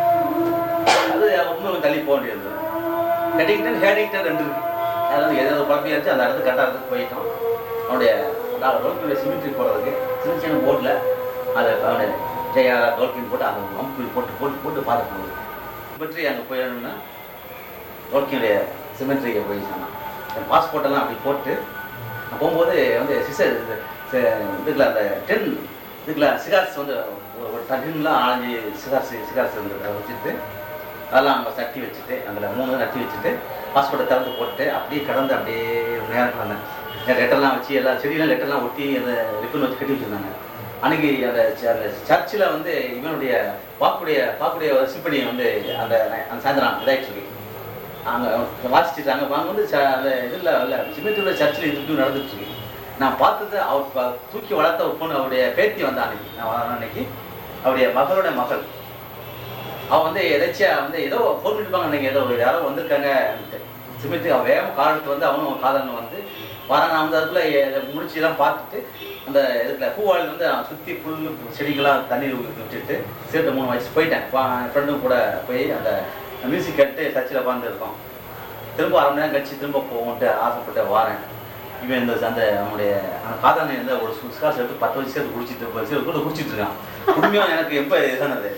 அது அவன் இன்னும் தள்ளி போக வேண்டியது ஹெடிங்டன் ஹேடிங்டன் ரெண்டு இருக்கு அதாவது ஏதாவது குழப்பையா இருந்துச்சு அந்த இடத்துக்கு கரெக்டாக இடத்துக்கு போயிட்டோம் அவனுடைய ரோக்கினுடைய சிமெட்ரி போடுறதுக்கு சின்ன சின்ன போர்டில் அதை அவனுடைய ஜெயா டோல்கின் போட்டு அந்த அம்பு போட்டு போட்டு போட்டு பார்த்து போகுது சிமெட்ரி அங்கே போயிடணும்னா டோல்கினுடைய சிமெட்ரிக்கு போய் சொன்னான் என் பாஸ்போர்ட் எல்லாம் அப்படி போட்டு நான் போகும்போது வந்து சிசர் இது ச- இதுக்குள்ள அந்த டென் இதுக்குள்ள சிகார்ஸ் வந்து ஒரு ஒரு டன்லாம் ஆஞ்சு சிகார்ஸ் சிகார்ஸ் இருந்தது அதை வச்சுட்டு அதெல்லாம் அங்கே தட்டி வச்சுட்டு அதில் மூணு தட்டி வச்சுட்டு பாஸ்போர்ட்டை திறந்து போட்டு அப்படியே கடந்து அப்படியே நேரம் வந்தேன் லெட்டர்லாம் வச்சு எல்லா செடியெல்லாம் லெட்டர்லாம் ஒட்டி அந்த ரிப்பன் வச்சு கட்டி வச்சுருந்தாங்க அன்னைக்கு அந்த ச- அந்த சர்ச்சில் வந்து இவனுடைய வாக்குடைய வாக்குடைய சிப்பணி வந்து அந்த அந்த சாயந்தரம் இதாகிட்டு இருக்கு அங்கே வாசிச்சுட்டு அங்கே அங்கே வந்து ச- அந்த இதில் இல்லை சிமெண்ட்டுள்ள சர்ச்சில் இன்டர்வியூ நடந்துட்டு இருக்கு நான் பார்த்தது அவர் ப- தூக்கி வளர்த்த ஒரு பொண்ணு அவருடைய பேத்தி வந்தா அன்னைக்கு நான் வர அன்னைக்கு அவருடைய மகளோட மகள் அவன் வந்து எதாச்சியா வந்து ஏதோ ஃபோன் பண்ணிருப்பாங்க அன்னைக்கு ஏதோ யாரோ வந்திருக்காங்க சிமெண்ட் அவன் வேகம் கால் எடுத்து வந்து அவனும் காதலன் வந்து வரான் நான் வந்து அதுக்குள்ள எ- முடிச்செல்லாம் பார்த்துட்டு அந்த இதுல பூவாளில் வந்து அவன் சுற்றி புல் செடிகள்லாம் தண்ணீர் ஊத்தி விட்டுட்டு சேர்த்து மூணு வயசு போயிட்டேன் ஃப்ரெண்டும் கூட போய் அந்த மியூசிக் கேட்டு சர்ச்சில் உட்காந்துருக்கோம் திரும்ப அரை மணி நேரம் கழிச்சு திரும்ப போகும்ட்டு ஆசைப்பட்டு வாரேன் இவன் இந்த அந்த அவனுடைய அந்த காதலனை வந்து ஒரு சுஸ்காஸ் எடுத்து பத்து வயசு சேர்த்து குடிச்சிட்டு பத்து கூட குடிச்சிட்டு இருக்கான் உண்மையாக எனக்கு எப்போ இதானது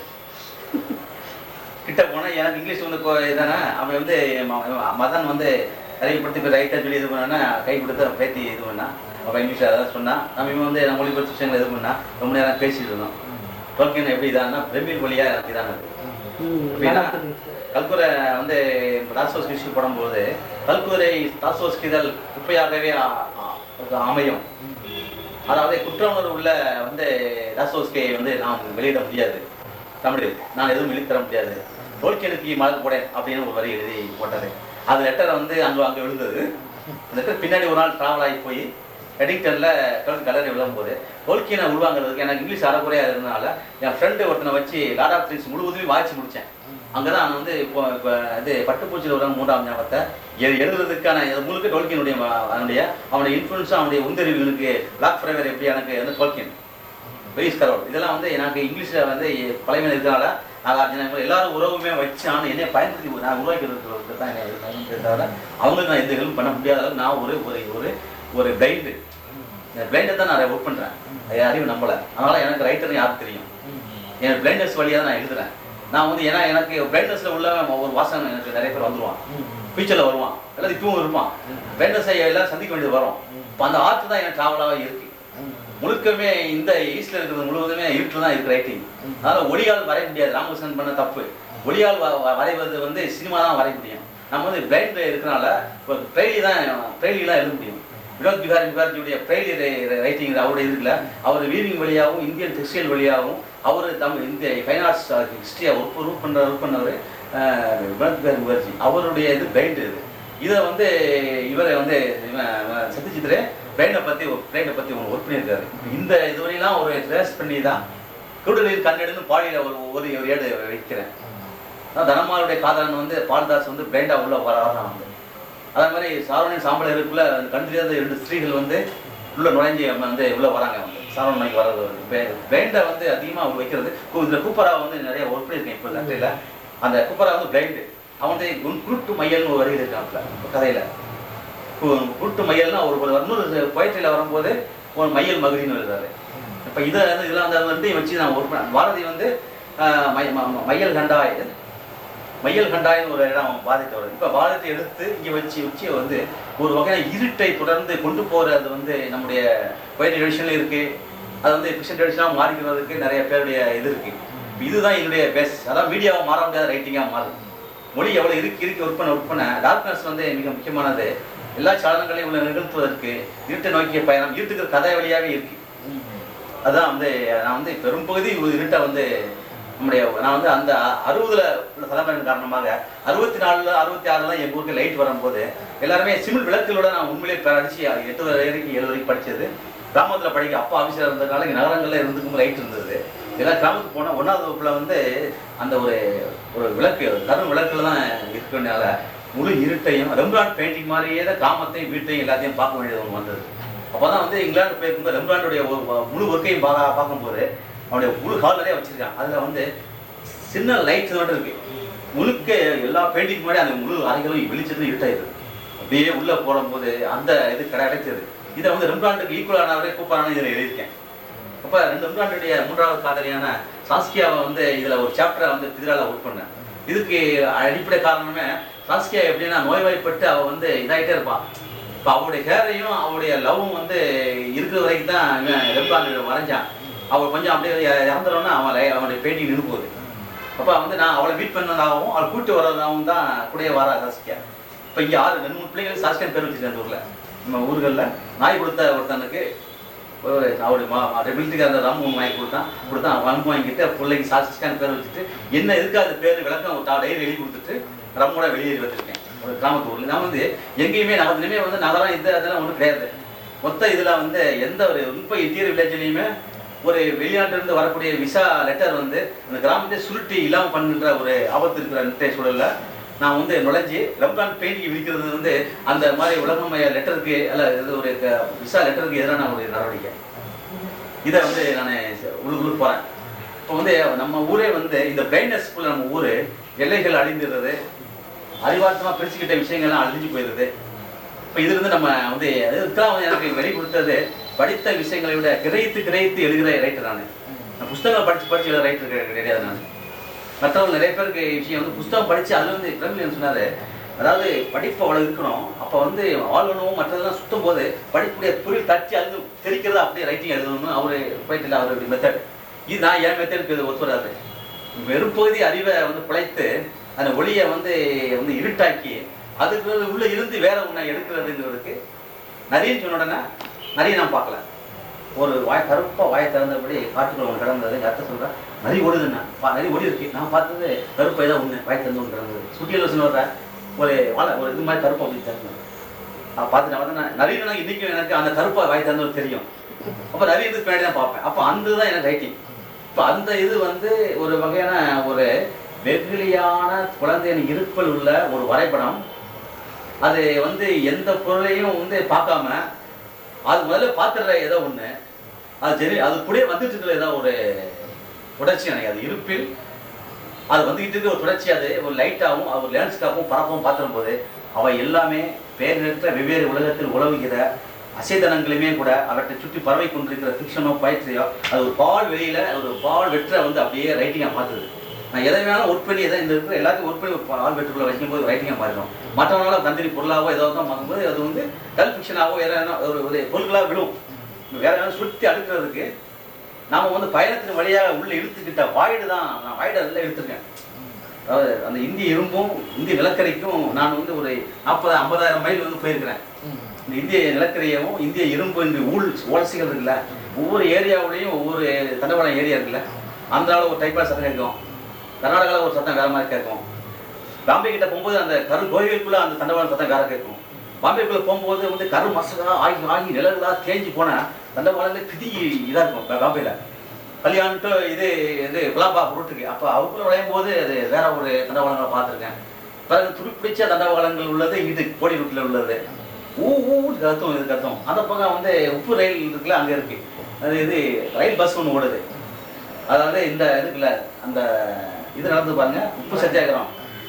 கிட்ட போனால் எனக்கு இங்கிலீஷ் வந்து கொ- இதானே அவன் வந்து ம- ம- மதன் வந்து அறிவுப்படுத்தி இப்போ ரைட்டாக சொல்லி இது பண்ணானா கை கொடுத்து அவன் பேத்தி இது பண்ணா அவன் இங்கிலீஷில் அதான் சொன்னான் நம்ம இவன் வந்து நான் மொழிபெயர்த்து விஷயங்கள் இது பண்ணா ரொம்ப நேரம் பேசிட்டு இருந்தோம் டோல்கியன் எப்படி இதானா பிரமிழ் வழியாக எனக்கு இதானது ம், அப்படின்னா, நல்லா தெரியுது. கல்குரை வந்து தாசோஸ்கி விஷயம் போடும்போது கல்குரை தாசோஸ்கிதல் குப்பையாகவே ஆ- ஆ- அமையும் அதாவது குற்ற உணர்வு உள்ள வந்து தாசோஸ்கை வந்து நாம் வெளியிட முடியாது தமிழில் நான் எதுவும் வெளித்தர முடியாது டோல்கியனுக்கு மலர் போடேன் அப்படின்னு ஒரு வரி எழுதி போட்டாரு அது லெட்டரை வந்து அங்கே அங்கே விழுந்தது அந்த லெட்டர் பின்னாடி ஒரு நாள் ட்ராவல் ஆகி போய் எடிக்டரில் டுவெல்த் கலரி விழும்போது டோல்கியனை உருவாங்கிறதுக்கு எனக்கு இங்கிலீஷ் அறக்குறையாக இருந்தனால என் ஃப்ரெண்டு ஒருத்தனை வச்சு லார்ட் ஆஃப் திங்ஸ் முழுவதும் வாய்ச்சி முடித்தேன் அங்கே தான் நான் வந்து இப்போ இப்போ இது பட்டுப்பூச்சியில் ஒரு மூன்றாம் ஞாபகத்தை எ- எழுதுறதுக்கான இது முழுக்க டோல்கியனுடைய ம- அவனுடைய அவனுடைய இன்ஃப்ளூன்ஸும் அவனுடைய உந்தறிவுகளுக்கு பிளாக் ஃப்ரைவர் எப்படி எனக்கு வந்து டோல்கியன் வெயிஸ் கரோல் இதெல்லாம் வந்து எனக்கு இங்கிலீஷில் வந்து பழைமையில் இருக்கிறனால நாங்கள் எல்லாரும் உறவுமே வச்சு நான் என்னை பயன்படுத்தி நான் உருவாக்கிறதுக்கு தான் என்னை பயன்படுத்தி தவிர அவங்களுக்கு நான் எந்த ஹெல்ப் பண்ண முடியாத அளவுக்கு நான் ஒரு ஒரு ஒரு ஒரு பிளைண்டு இந்த பிளைண்டை தான் நான் ஒர்க் பண்ணுறேன் அறிவு நம்பலை அதனால எனக்கு ரைட்டர்னு யாருக்கு தெரியும் என் பிளைண்டர்ஸ் வழியாக தான் நான் எழுதுறேன் நான் வந்து ஏன்னா எனக்கு பிளைண்டர்ஸில் உள்ள ஒரு வாசகம் எனக்கு நிறைய பேர் வந்துருவான் ஃபியூச்சரில் வருவான் எல்லாம் இப்பவும் இருப்பான் பிளைண்டர்ஸை எல்லாம் சந்திக்க வேண்டியது வரும் இப்போ அந்த ஆர்ட் தான் எனக்கு ட்ராவலாக இருக்கு முழுக்கமே இந்த ஈஸ்ட்ல இருக்கிறது முழுவதுமே இருட்டில் தான் இருக்கு ரைட்டிங் அதனால ஒளியால் வரைய முடியாது ராமகிருஷ்ணன் பண்ண தப்பு ஒளியால் வ- வ- வரைவது வந்து சினிமா தான் வரைய முடியும் நம்ம வந்து பிளைண்ட் இருக்கிறனால இப்போ பிரெய்லி தான் பிரெய்லிலாம் எழுத முடியும் வினோத் பிகாரி முகர்ஜியுடைய பிரெய்லி ரைட்டிங் அவருடைய இதுல அவர் வீவிங் வழியாகவும் இந்தியன் டெக்ஸ்டைல் வழியாகவும் அவர் தமிழ் இந்த ஃபைன் ஆர்ட்ஸ் ஹிஸ்டரியை ஒர்க் ஒர்க் பண்ண ஒர்க் பண்ணவர் வினோத் பிகாரி முகர்ஜி அவருடைய இது பிளைண்ட் இது இதை வந்து இவரை வந்து இவன் இவன் சத்யஜித்ரே பிரெயினை பற்றி ஒரு பிரெயினை பற்றி ஒன்று ஒர்க் பண்ணியிருக்காரு இந்த இதுவரையெல்லாம் ஒரு ட்ரேஸ் பண்ணி தான் குடுநீர் கண்ணெடுன்னு பாடியில் ஒரு ஒரு ஒரு ஏடு வைக்கிறேன் அதான் தனமாருடைய காதலன் வந்து பால்தாஸ் வந்து பிரைண்டா உள்ள வர வரான் வந்து அதே மாதிரி சாரவணன் சாம்பலருக்குள்ள அந்த கண் தெரியாத இரண்டு ஸ்திரீகள் வந்து உள்ள நுழைஞ்சி அவங்க வந்து உள்ள வராங்க வந்து சாரவணைக்கு வர்றது பிரைண்டை வந்து அதிகமாக வைக்கிறது கு- இதுல கூப்பரா வந்து நிறைய ஒர்க் பண்ணியிருக்கேன் இப்போ லட்டையில் அந்த கூப்பரா வந்து பிளைண்டு அவன் வந்து குன்- குருட்டு மையல்னு ஒரு வரி இருக்காப்புல கதையில கு- குருட்டு மையல்னா ஒரு ஒரு இன்னொரு பொயட்ரியில் வரும்போது ஒரு மையல் மகிழின்னு எழுதுறாரு இப்போ இதை வந்து இதெல்லாம் அந்த ரெண்டையும் வச்சு நான் ஒர்க் பண்ணேன் பாரதி வந்து ஆஹ், மை- ம- ம- மையல் கண்டாய் மையல் கண்டாயின்னு ஒரு இடம் பாரதிட்ட வருது இப்போ பாரதி எடுத்து இங்கே வச்சு வச்சு வந்து ஒரு வகையான இருட்டை தொடர்ந்து கொண்டு போகிறது வந்து நம்முடைய பொயட் ட்ரெடிஷனில் இருக்கு அது வந்து ஃபிக்ஷன் ட்ரெடிஷனாக மாறிக்கிறதுக்கு நிறைய பேருடைய இது இருக்கு இப்ப இதுதான் என்னுடைய பேஸ் அதான் மீடியாவை மாற முடியாத ரைட்டிங்காக மாறுது மொழி எவ்வளோ இருக்கு இருக்கு ஒர்க் பண்ண ஒர்க் பண்ண டார்க்னஸ் வந்து மிக முக்கியமானது எல்லா சாதனங்களையும் உள்ள நிகழ்த்துவதற்கு இருட்டை நோக்கிய பயணம் இருட்டுக்கிற கதை வழியாகவே இருக்கு அதான் வந்து நான் வந்து பெரும்பகுதி ஒரு இருட்டை வந்து நம்முடைய நான் வந்து அந்த அறுபதுல உள்ள தலைமுறையின் காரணமாக அறுபத்தி நாலுல அறுபத்தி ஆறுல எங்க ஊருக்கு லைட் வரும்போது எல்லாருமே சிமிழ் விளக்குகளோட நான் உண்மையிலே படிச்சு எட்டு வரைக்கும் ஏழு வரைக்கும் படிச்சது கிராமத்துல படிக்க அப்பா ஆஃபீஸில் இருந்ததுனால இங்கே நகரங்கள்ல இருந்துக்கும் லைட் இருந்தது எல்லாம் கிராமத்துக்கு போனால் ஒன்றாவது வகுப்புல வந்து அந்த ஒரு ஒரு விளக்கு கரும் விளக்குல தான் இருக்கிறனால முழு இருட்டையும் ரெம்ப்ராண்ட் பெயிண்டிங் மாதிரியே தான் கிராமத்தையும் வீட்டையும் எல்லாத்தையும் பார்க்க வேண்டியது ஒன்று வந்தது அப்பதான் வந்து இங்கிலாந்து போயிருக்கும்போது ரெம்ப்ராண்டுடைய ஒரு முழு ஒர்க்கையும் பார்க்க பார்க்கும்போது அவனுடைய முழு ஹால் நிறைய வச்சிருக்கான் அதுல வந்து சின்ன லைட் மட்டும் இருக்கு முழுக்க எல்லா பெயிண்டிங் முன்னாடி அந்த முழு அறைகளும் வெளிச்சத்துல இருட்டாயிருது அப்படியே உள்ள போடும்போது அந்த இது கடை கிடைச்சது இதை வந்து ரெம்ப்ராண்டுக்கு ஈக்குவலானவரே கூப்பாரான இதில் எழுதியிருக்கேன் அப்ப ரெண்டு ரெம்ப்ராண்டுடைய மூன்றாவது காதலியான சாஸ்கியாவை வந்து இதுல ஒரு சாப்டரை வந்து பிதிரால ஒர்க் பண்ணேன் இதுக்கு அடிப்படை காரணமே சாஸ்கியா எப்படின்னா நோய்வாய்ப்பட்டு அவ வந்து இதாயிட்டே இருப்பான் இப்போ அவருடைய ஹேரையும் அவருடைய லவ்வும் வந்து இருக்கிற வரைக்கும் தான் இவன் ரெம்ப்ராண்ட் வரைஞ்சான் அவள் கொஞ்சம் அப்படியே இறந்துறோன்னா அவன் லை- அவனுடைய பேட்டி நின்று போகுது அப்போ வந்து நான் அவளை மீட் பண்ணதாகவும் அவளை கூட்டு வர்றதாகவும் தான் கூடயே வரா சாஸ்கியா இப்போ இங்கே ஆறு ரெண்டு மூணு பிள்ளைகள் சாஸ்கியான் பேர் வச்சிருக்கேன் அந்த ஊரில் நம்ம ஊர்களில் நாய் கொடுத்த ஒருத்தனுக்கு ஒரு அவரு மா மிலிட்டரிக்கார ராம் ஒன்று வாங்கி கொடுத்தான் கொடுத்தான் ரம் வாங்கிட்டு பிள்ளைக்கு சாஸ்கியான் பேர் வச்சுட்டு என்ன எதுக்கு அது பேர் விளக்கம் டைரி எழுதி கொடுத்துட்டு ரம்மோட வெளியேறி வந்திருக்கேன் ஒரு கிராமத்து ஊரில் நான் வந்து எங்கேயுமே நகரத்துலையுமே வந்து நகரம் இந்த இதெல்லாம் ஒன்றும் கிடையாது மொத்த இதில் வந்து எந்த ஒரு ரொம்ப இன்டீரியர் வில்லேஜ்லையுமே ஒரு வெளிநாட்டுல இருந்து வரக்கூடிய விசா லெட்டர் வந்து அந்த கிராமத்தை சுருட்டி இல்லாமல் பண்ணுற ஒரு ஆபத்து இருக்கிற நிட்டை சூழல்ல நான் வந்து நுழைஞ்சி ரம்ஜான் பெயிண்டிங் விற்கிறது வந்து அந்த மாதிரி உலகமய லெட்டருக்கு அல்ல இது ஒரு க- விசா லெட்டருக்கு எதிரான ஒரு நடவடிக்கை இதை வந்து நான் உள்ளுக்குள்ள போகிறேன் இப்போ வந்து நம்ம ஊரே வந்து இந்த பிரைட்னஸ் நம்ம ஊர் எல்லைகள் அழிந்துடுறது அறிவார்த்தமாக பிரிச்சுக்கிட்ட விஷயங்கள்லாம் அழிஞ்சு போயிடுது இப்போ இதுல இருந்து நம்ம வந்து இதுக்கெல்லாம் வந்து எனக்கு வெளி கொடுத்தது படித்த விஷயங்களை விட கிரகித்து கிரகித்து எழுதுகிற ரைட்டர் நான் நான் புஸ்தகம் படிச்சு படிச்சு எழுத ரைட்டர் கிடையாது நான் மற்றவங்க நிறைய பேருக்கு விஷயம் வந்து புஸ்தகம் படிச்சு அதுல வந்து பிரமிழன் சொன்னாரு அதாவது படிப்பு அவ்வளவு இருக்கணும் அப்போ வந்து ஆளுநவும் மற்றதெல்லாம் சுத்தும் போது படிப்புடைய புரில் தட்டி அது தெரிக்கிறது அப்படியே ரைட்டிங் எழுதணும்னு அவரு போயிட்டு அவருடைய மெத்தட் இது நான் என் மெத்தடுக்கு இது ஒத்து வராது வெறும் பகுதி அறிவை வந்து பிழைத்து அந்த ஒளியை வந்து வந்து இருட்டாக்கி அதுக்கு உள்ள இருந்து வேற ஒன்றை எடுக்கிறதுங்கிறதுக்கு நிறைய சொன்ன உடனே நிறைய நான் பார்க்கல ஒரு வாய் கருப்பா வாயை திறந்தபடி காட்டுக்குள்ள ஒன்று கிடந்தது எங்கள் அத்தை சொல்கிறேன் நிறைய ஓடுதுண்ணா பா நிறைய ஓடி இருக்கு நான் பார்த்தது கருப்பை தான் ஒன்று வாய் திறந்து ஒன்று கிடந்தது சுட்டியில் சொல்ற ஒரு வாழை ஒரு இது மாதிரி கருப்பா அப்படி திறந்தது நான் பார்த்து நான் வந்து நான் நிறைய நான் இன்னைக்கும் எனக்கு அந்த கருப்பா வாய் திறந்தது தெரியும் அப்போ நிறைய இதுக்கு பின்னாடி தான் பார்ப்பேன் அப்போ அந்த தான் எனக்கு ரைட்டிங் இப்போ அந்த இது வந்து ஒரு வகையான ஒரு வெகுளியான குழந்தையின் இருப்பில் உள்ள ஒரு வரைபடம் அது வந்து எந்த பொருளையும் வந்து பார்க்காம அது முதல்ல பார்த்துடுற ஏதோ ஒண்ணு அது சரி அது கூட வந்துட்டு இருக்கிற ஏதோ ஒரு உடற்சி எனக்கு அது இருப்பில் அது வந்துகிட்டு இருக்க ஒரு தொடர்ச்சி அது ஒரு லைட்டாகவும் அது ஒரு லேண்ட்ஸ்காப்பும் பரப்பும் பார்த்துடும் போது அவை எல்லாமே பேரற்ற வெவ்வேறு உலகத்தில் உழவுகிற அசைதனங்களுமே கூட அவற்றை சுற்றி பறவை கொண்டிருக்கிற ஃபிக்ஷனோ பயிற்சியோ அது ஒரு பால் வெளியில ஒரு பால் வெற்ற வந்து அப்படியே ரைட்டிங்காக மாற்றுது நான் எதை வேணாலும் ஒர்க் பண்ணி எதை இந்த இருக்கிற எல்லாத்தையும் ஒர்க் பண்ணி ஒரு பால் வெற்றுக்குள்ள வைக்கும்போது ரைட்டிங்காக மாறிடும் மற்றவங்களால தந்திரி பொருளாவோ ஏதோ தான் பார்க்கும்போது அது வந்து கல் ஃபிக்ஷனாவோ வேற எதனா ஒரு ஒரு பொருட்களாக விழும் வேற ஏதாவது சுற்றி அடுக்கிறதுக்கு நாம வந்து பயணத்தின் வழியாக உள்ள இழுத்துக்கிட்ட வாய்டு தான் நான் வாய்டு அதில் எடுத்திருக்கேன் அதாவது அந்த இந்திய இரும்பும் இந்திய நிலக்கரிக்கும் நான் வந்து ஒரு நாற்பது ஐம்பதாயிரம் மைல் வந்து போயிருக்கிறேன் இந்த இந்திய நிலக்கரியவும் இந்திய இரும்பு இந்த ஊழ் ஓலசிகள் இருக்குல்ல ஒவ்வொரு ஏரியாவுலேயும் ஒவ்வொரு தண்டவாளம் ஏரியா இருக்குல்ல ஆந்திராவில் ஒரு டைப்பாக சத்தம் கேட்கும் கர்நாடகாவில் ஒரு சத்தம் வேற மாதிரி கேட்கும் பாம்பே கிட்ட போகும்போது அந்த கரு கோயிலுக்குள்ள அந்த தண்டவாளம் சத்தம் வேற கேட்கும் பாம்பேக்குள்ள போகும்போது வந்து கரு மசகா ஆகி ஆகி நிழலா தேஞ்சு போன தண்டவாளங்களே பிதி இதாக இருக்கும் பா- பாம்பேல கல்யாணத்து இது இது குலாபா ரூட்டுக்கு அப்போ அவருக்குள்ள விளையும் போது அது வேற ஒரு தண்டவாளங்களை பார்த்துருக்கேன் பிறகு துருப்பிடிச்ச தண்டவாளங்கள் உள்ளது இது கோடி ரூட்டில் உள்ளது ஊ ஊ கத்தும் இது கத்தும் அந்த பக்கம் வந்து உப்பு ரயில் இருக்குல்ல அங்கே இருக்கு அது இது ரயில் பஸ் ஒன்று ஓடுது அதாவது இந்த இதுக்குள்ள அந்த இது நடந்து பாருங்க உப்பு சத்தியாகிரம்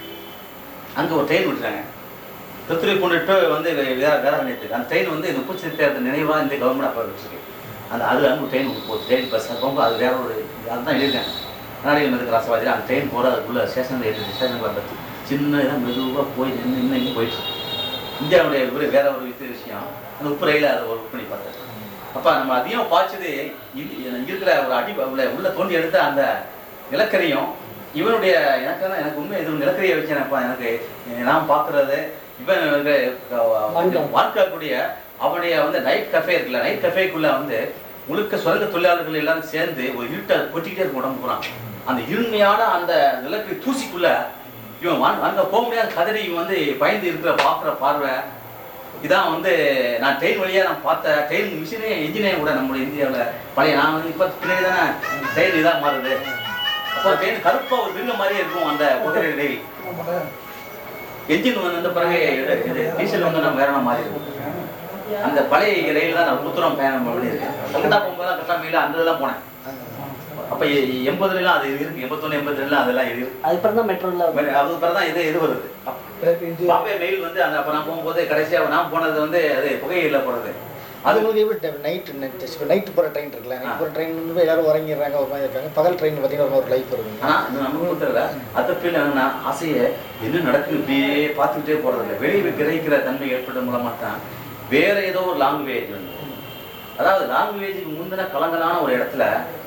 அங்கே ஒரு ட்ரெயின் விட்டுறாங்க திருத்துறை கொண்டுட்டு வந்து வே- வேற வேற நினைத்து அந்த ட்ரெயின் வந்து இந்த உப்பு சத்தியாகிரத்து நினைவாக இந்த கவர்மெண்ட் அப்போ வச்சிருக்கு அந்த அது அங்கே ட்ரெயின் போகுது ட்ரெயின் பஸ் போகும்போது அது வேற ஒரு அதுதான் எழுதிருக்காங்க கர்நாடகம் இருக்கிற ராசவாதியில் அந்த ட்ரெயின் போகிற அதுக்குள்ள ஸ்டேஷனில் ஏறி ஸ்டேஷனுக்கு வந்துச்சு சின்ன இதாக மெதுவாக போய் நின்று இன்னும் இங்கே போயிட்டு இருக்கு. இந்தியாவுடைய ஒரு வேற ஒரு இது விஷயம் அந்த உப்பு ரயில அதை ஒர்க் பண்ணி பார்த்தேன் அப்ப நம்ம அதிகம் பார்த்தது இது- இங்க இருக்கிற ஒரு அடி உள்ள உள்ள தோண்டி எடுத்த அந்த நிலக்கரியும் இவனுடைய எனக்கு தான் எனக்கு உண்மை இது நிலக்கரியை வச்சு எனக்கு எனக்கு நான் பார்க்கறது இவன் வான்கால். வாழ்க்கக்கூடிய அவனுடைய வந்து நைட் கஃபே இருக்குல்ல நைட் கஃபேக்குள்ள வந்து முழுக்க சுரங்க தொழிலாளர்கள் எல்லாரும் சேர்ந்து ஒரு இருட்டை கொட்டிக்கிட்டே இருக்கும் உடம்பு பூரா அந்த இருமையான அந்த நிலக்கரி தூசிக்குள்ள இவன் வாங்க அங்க போக முடியாத கதறி இவன் வந்து பயந்து இருக்கிற பார்க்குற பார்வை இதான் வந்து நான் ட்ரெயின் வழியா நான் பார்த்த ட்ரெயின் மிஷினே இன்ஜினே கூட நம்மளுடைய இந்தியாவில் பழைய நான் வந்து இப்போ பின்னாடி தானே ட்ரெயின் இதாக மாறுது அப்போ ட்ரெயின் கருப்பா ஒரு மிருக மாதிரியே இருக்கும் அந்த குதிரை ரயில் என்ஜின் வந்த பிறகு இது டீசல் வந்து நம்ம வேற மாதிரி இருக்கும் அந்த பழைய ரயில் தான் நான் புத்துரம் பயணம் பண்ணியிருக்கேன் கல்கத்தா போகும்போது தான் கட்டா மேல அந்த இதெல்லாம் போனேன் அப்போ எண்பதுலாம் அது இருக்கு எண்பத்தொன்று எண்பத்தி ரெண்டுலாம் அதெல்லாம் இருக்கு அதுக்கப்புறம் தான் மெட்ரோல அது பிறகு தான் இது இது வருது பாம்பே மெயில் வந்து அந்த அப்போ நான் போகும்போது கடைசியாக நான் போனது வந்து அது புகையில போகிறது அது அது உங்களுக்கு எப்படி நைட் இப்போ நைட் போகிற ட்ரெயின் இருக்குல்ல நைட் ஆ. போகிற ட்ரெயின் வந்து போய் எல்லாரும் உறங்கிடுறாங்க ஒரு மாதிரி இருக்காங்க பகல் ட்ரெயின் பார்த்தீங்கன்னா ஒரு லைஃப் இருக்குங்க ஆனா இது நமக்கு கொடுத்துருல அதை போய் நான் ஆசையை என்ன நடக்குது இப்படியே பார்த்துக்கிட்டே போறது இல்லை வெளியே கிரகிக்கிற தன்மை ஏற்பட்ட மூலமா தான் வேற ஏதோ ஒரு லாங்குவேஜ் வந்து அதாவது லாங்குவேஜுக்கு முந்தின கலங்கலான ஒரு இடத்துல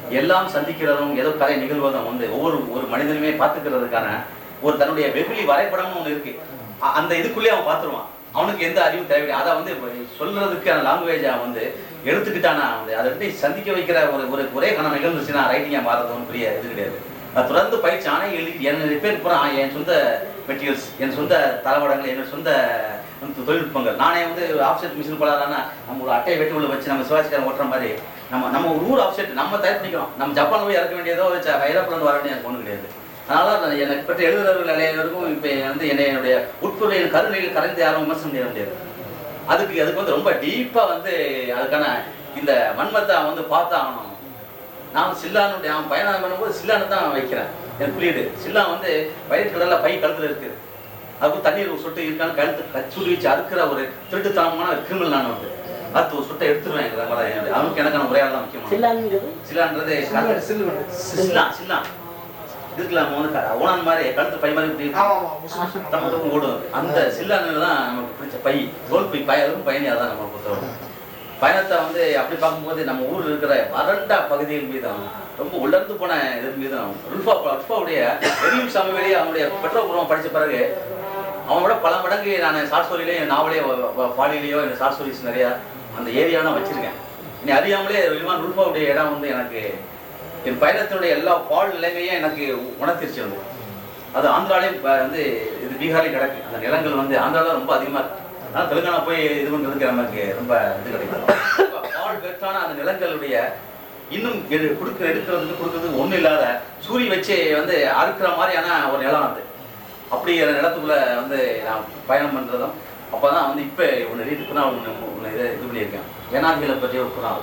எல்லாம் சந்திக்கிறதும் ஏதோ கலை நிகழ்வதும் வந்து ஒவ்வொரு ஒரு மனிதனுமே பார்த்துக்கிறதுக்கான ஒரு தன்னுடைய வெகுளி வரைபடம்னு ஒன்று இருக்கு அ- அந்த இதுக்குள்ளேயே அவன் பார்த்துருவான் அவனுக்கு எந்த அறிவும் தேவையில்லை அதை வந்து சொல்றதுக்கான லாங்குவேஜை வந்து எடுத்துக்கிட்டானா வந்து அதை எப்படி சந்திக்க வைக்கிற ஒரு ஒரு ஒரே கணம் நிகழ்ந்துச்சுன்னா ரைட்டிங்காக மாறது ஒன்றும் பெரிய இது கிடையாது நான் தொடர்ந்து பயிற்சி ஆனால் எழுதி என்னுடைய பேர் பூரா என் சொந்த மெட்டீரியல்ஸ் என் சொந்த தளவடங்கள் என்னோட சொந்த தொழில்நுட்பங்கள் நானே வந்து ஆஃப்செட் மிஷின் போடாதானா நம்ம ஒரு அட்டையை வெட்டி உள்ள வச்சு நம்ம சிவாஜிக்காரன் ஓட்டுற மாதிரி நம்ம நம்ம ஒரு ஊர் ஆஃப்செட் நம்ம தயார் பண்ணிக்கிறோம் நம்ம ஜப்பான் போய் இறக்க வேண்டியதோ ஐரோப்பில் வர வேண்டிய எனக்கு ஒன்றும் கிடையாது அதனால நான் எனக்கு பற்றி எழுதுறவர்கள் அனைவருக்கும் இப்போ வந்து என்னை என்னுடைய உட்பொருளின் கருணையில் கரைந்து யாரும் விமர்சனம் செய்ய முடியாது அதுக்கு அதுக்கு வந்து ரொம்ப டீப்பாக வந்து அதுக்கான இந்த வன்மத்தை அவன் வந்து பார்த்தாகணும் நான் சில்லானுடைய அவன் பயணம் பண்ணும்போது சில்லானை தான் வைக்கிறேன் எனக்கு புரியுது சில்லா வந்து வயிற்று கடல்ல பை கழுத்துல இருக்குது அதுக்கு தண்ணீர் ஒரு சொட்டு இருக்கான்னு கழுத்து கச்சூரி வச்சு அறுக்கிற ஒரு திருட்டுத்தனமான கிரிமினல் நான் வந்து அடுத்து ஒரு சொட்டை எடுத்துருவேன் எங்க மாதிரி என்னுடைய- அவனுக்கு எனக்கான உரையாடல் தான் முக்கியமான சில்லாங்கிறது சில்லான்றது சில்லு, சில்லு வேணும். சில்லா சில்லா இதுக்குல நம்ம வந்து க- ஓனான் மாதிரி கழுத்து பை மாதிரி இப்படி ஆமா ஆமா முசு முசு. தப்பு தப்பு ஓடும் அந்த சில்லானது தான் நமக்கு பிடிச்ச பை தோல் பை பயனும் பயணி அதான் நம்ம பொறுத்தவரை பயணத்தை வந்து அப்படி பார்க்கும்போது நம்ம ஊர்ல இருக்கிற வறண்ட பகுதிகள் மீதும் ரொம்ப உலர்ந்து போன இது மீதும் ருல்ஃபா ருல்ஃபாவுடைய எரியும் சமவெளி அவனுடைய பெற்றோர் படிச்ச பிறகு அவனோட பல மடங்கு நான் சார்ஸ்டோரியிலேயே என் நாவலே வ- வ- பாலியிலேயோ இந்த ஷார்ட் ஸ்டோரிஸ் நிறையா அந்த ஏரியாவை நான் வச்சிருக்கேன் இனி அறியாமலே விமான் ருல்ஃபாவுடைய இடம் வந்து எனக்கு என் பயணத்தினுடைய எல்லா பால் நிலைமையும் எனக்கு உணர்த்திருச்சு வந்து அது ஆந்திராலையும் இப்ப வந்து இது பீகார்லையும் கிடக்கு அந்த நிலங்கள் வந்து ஆந்திராவில் ரொம்ப அதிகமாக இருக்கு ஆனால் தெலுங்கானா போய் இது பண்ணுறதுக்கு நமக்கு ரொம்ப இது கிடைக்கும் பால் பெற்றான அந்த நிலங்களுடைய இன்னும் எடு கொடுக்க எடுக்கிறதுக்கு கொடுக்கறதுக்கு ஒன்றும் இல்லாத சூரிய வச்சு வந்து அறுக்கிற மாதிரியான ஒரு நிலம் அது அப்படி ஒரு நிலத்துக்குள்ள வந்து நான் பயணம் பண்ணுறதும் அப்போ தான் வந்து இப்போ ஒன்று ரீட் புறா ஒன்று ஒன்று இதை இது பண்ணியிருக்கேன் ஏனாதிகளை பற்றிய ஒரு புறா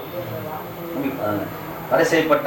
அஹ், தடை செய்யப்பட்ட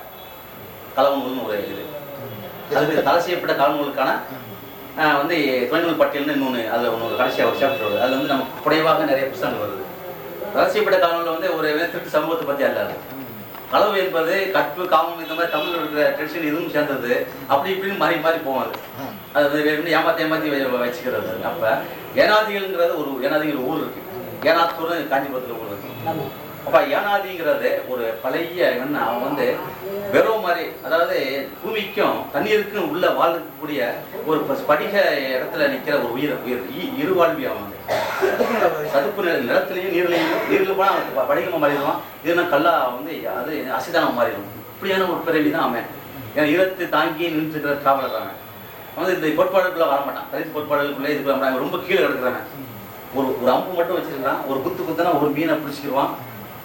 கலவன்கள்னு ஒரு இது அதுக்கு தடை செய்யப்பட்ட கலவன்களுக்கான அஹ், வந்து துணைநூல் பட்டியல்னு இன்னொன்று அதில் ஒன்று கடைசியாக ஒரு சாப்டர் வருது அதில் வந்து நமக்கு குறைவாக நிறைய புத்தகங்கள் வருது தடை செய்யப்பட்ட கலவன்கள் வந்து ஒரு திருட்டு சமூகத்தை பற்றி அல்ல அது களவு என்பது கற்பு காமம் இந்த மாதிரி தமிழ்ல இருக்கிற ட்ரெடிஷன் இதுவும் சேர்ந்தது அப்படி இப்படின்னு மாறி மாறி போகும் அது அது வந்து வேணும்னு ஏமாத்தி ஏமாத்தி வ- வச்சுக்கிறது அப்ப ஏனாதிகள்ங்கிறது ஒரு ஏனாதிகள் ஊர் இருக்கு ஏனாத்தூர் காஞ்சிபுரத்துல ஊர் இருக்கு ஆமா அப்ப ஏனாதிங்கிறது ஒரு பழைய என்ன அவன் வந்து வெறும் மாதிரி அதாவது பூமிக்கும் தண்ணீருக்கும் உள்ள வாழக்கூடிய ஒரு ப- படிக இடத்துல நிக்கிற ஒரு உயிர் உயிர் இ- இருவாழ்வி அவன் வந்து சதுப்பு நில நிலத்திலையும் நீர்லையும் நீர்ல போனால் அவனுக்கு ப- படிகமா மாறிடுவான் இதுனா கல்லா வந்து அது அசிதானம் மாறிடும் இப்படியான ஒரு பிறவி தான் அவன் ஏன்னா ஈரத்தை தாங்கி நின்று இருக்கிற டிராவலர் அவன் அவன் வந்து இந்த கோட்பாடுக்குள்ள வர மாட்டான் கருத்து கோட்பாடுகளுக்குள்ளே இது பண்ண ரொம்ப கீழே கிடக்குறவன் ஒரு ஒரு அம்பு மட்டும் வச்சிருக்கான் ஒரு குத்து குத்துனா ஒரு மீனை பிடிச்சிக்கிடுவான்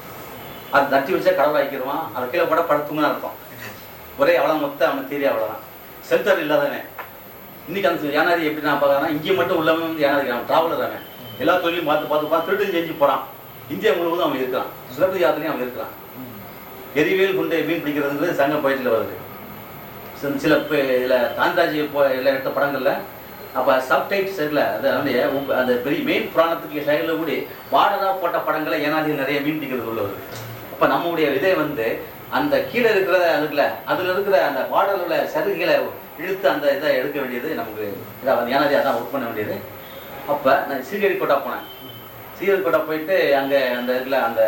அது தட்டி வச்சா கடவுள் ஆக்கிடுவான் அதை கீழே போட படுத்துங்கன்னு அர்த்தம் ஒரே அவ்வளோ மொத்த அவனுக்கு தெரிய அவ்வளோதான் சென்டர் இல்லாதவன் இன்னைக்கு அந்த யானாதி எப்படி நான் பார்க்கறேன்னா இங்கே மட்டும் உள்ளவன் வந்து யானாதி அவன் டிராவலர் அவன் எல்லா தொழிலையும் பார்த்து பார்த்து பார்த்து திருட்டு செஞ்சு போகிறான் இந்தியா முழுவதும் அவன் இருக்கிறான் சுலபதி யாத்திரையும் அவன் இருக்கிறான் எரிவேல் குண்டை மீன் பிடிக்கிறதுங்கிறது சங்க பயிற்சியில் வருது சில- சில இதில் தாந்தாஜி போ இல்லை எடுத்த படங்களில் அப்போ சப்டைட் சைடில் அது வந்து உப்- அந்த பெரிய மெயின் புராணத்துக்கு சைடில் கூட பார்டராக போட்ட படங்களை ஏனாதி நிறைய மீன் பிடிக்கிறது உள்ள வருது அப்போ நம்முடைய இதை வந்து அந்த கீழே இருக்கிற அதுக்குல அதில் இருக்கிற அந்த பார்டரில் உள்ள சருகுகளை இழுத்து அந்த இதை எடுக்க வேண்டியது நமக்கு இதாக ஏனாதி அதான் ஒர்க் பண்ண வேண்டியது அப்போ நான் சீர்கடி கோட்டா போனேன் சீர்கடி கோட்டா போயிட்டு அங்கே அந்த இதில் அந்த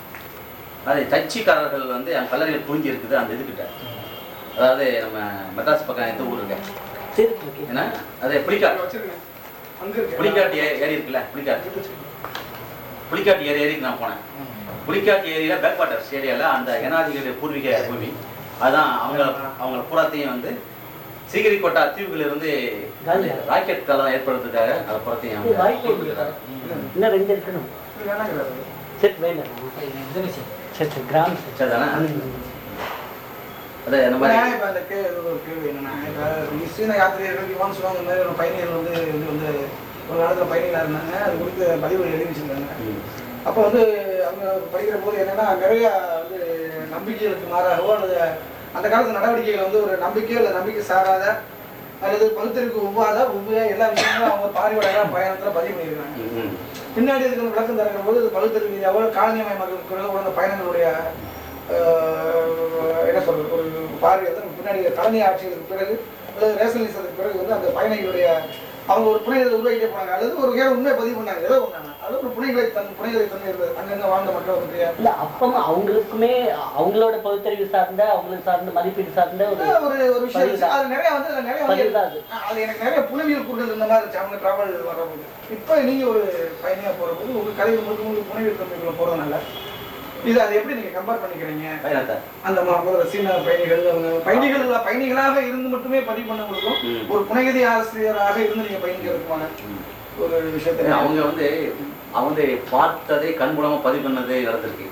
அது தச்சிக்காரர்கள் வந்து அந்த கல்லறையில் புரிஞ்சு இருக்குது அந்த இதுக்கிட்ட அதாவது நம்ம மெட்ராஸ் பக்கம் எந்த ஊர் இருக்கு சரி இருக்கு ஏன்னா அது புலிக்காட் வச்சிருக்கேன். அங்க இருக்கு. புலிக்காட்டு ஏ- ஏரி இருக்குல்ல புலிக்காட் புலிக்காட்டு ஏரி ஏரிக்கு நான் போனேன் புலிக்காட்டு ஏரியில பேக் வாட்டர்ஸ் ஏரியால அந்த ஏனாதிகளுடைய பூர்வீக பூமி அதான் அவங்க அவங்க பூராத்தையும் வந்து சீகிரிக்கோட்டா தீவுகள் இருந்து காலியா? ராக்கெட் கலம் ஏற்படுறதுக்காக அதை புறத்தையும் இது அவங்க வாய்ப்பு கொடுத்துருக்காங்க. இன்னும் ரெண்டு இருக்கணும் இது வேணாங்கிறாரு. சரி வேண்டாம் சரி சரி கிராமம் சரி. சரிதானே ம். அது இந்த இப்ப மாதிரி நான் இப்ப அந்த கே- ஒரு கேள்வி என்னன்னா, இப்ப இந்த சீன யாத்திரையர்கள் இவான் சொல்லுவாங்க, இந்த மாதிரி ஒரு பயணிகள் வந்து இது வந்து ஒரு காலத்துல பயணிகளா இருந்தாங்க அது குறித்து பதிவு எழுதி வச்சிருக்காங்க ம். அப்போ வந்து அவங்க படிக்கிற போது என்னன்னா நிறைய வந்து நம்பிக்கைகளுக்கு மாறாகவோ அல்லது அந்த காலத்து நடவடிக்கைகள் வந்து ஒரு நம்பிக்கை அல்லது நம்பிக்கை சாராத அல்லது பகுத்தறிவுக்கு ஒவ்வாத ஒவ்விய எல்லா விஷயங்களும் அவங்க பார்வையாளராக பயணத்தில் பதிவு பண்ணியிருக்காங்க ம், ம். பின்னாடி இருக்கிற விளக்கம் தருகிற போது இது பகுத்தறிவு ரீதியாவோ காலனியமய மக்களுக்கு பிறகு அந்த பயணங்களுடைய ஆஹ், என்ன சொல்றது ஒரு பார்வை வந்து நமக்கு பின்னாடி கலனி ஆட்சிகளுக்கு பிறகு அல்லது ரேஷனலிசத்துக்கு பிறகு வந்து அந்த பயணிகளுடைய அவங்க ஒரு புனைகளை உருவாக்கிட்டே போனாங்க அல்லது ஒரு வேற உண்மையை பதிவு பண்ணாங்க ஏதோ ஒண்ணு அது ஒரு புனைகளை தன் புனைகளை தன்மை இருந்தது அங்கங்க வாழ்ந்த மக்கள் பற்றிய இல்ல அப்பமா அவங்களுக்குமே அவங்களோட பகுத்தறிவு சார்ந்த அவங்களுக்கு சார்ந்த மதிப்பீடு சார்ந்த ஒரு ஒரு ஒரு விஷயம் இருந்துச்சு. அது நிறைய வந்து அதுல நிறைய வந்து பதிவு தான் அது அது எனக்கு நிறைய புனவியல் கூட்டல் இருந்த மாதிரி இருந்துச்சு அவங்க டிராவல் வரபோது இப்போ நீங்க ஒரு பயணியா போற போது உங்க கதைகள் முழுக்க முழுக்க புனவியல் தன்மைக்குள்ள போறதுனால இது அதை எப்படி நீங்க கம்பேர் பண்ணிக்கிறீங்க பயணத்தை அந்த மாதிரி சீன பயணிகள் அவங்க பயணிகள் பயணிகளாக இருந்து மட்டுமே பதிவு பண்ணவங்களுக்கும் ம். ஒரு புனைகதை ஆசிரியராக இருந்து நீங்க பயணிக்கிறதுக்கான ஒரு விஷயத்தை அவங்க வந்து அவங்க பார்த்ததை கண் மூலமா பதிவு பண்ணது நடந்திருக்கு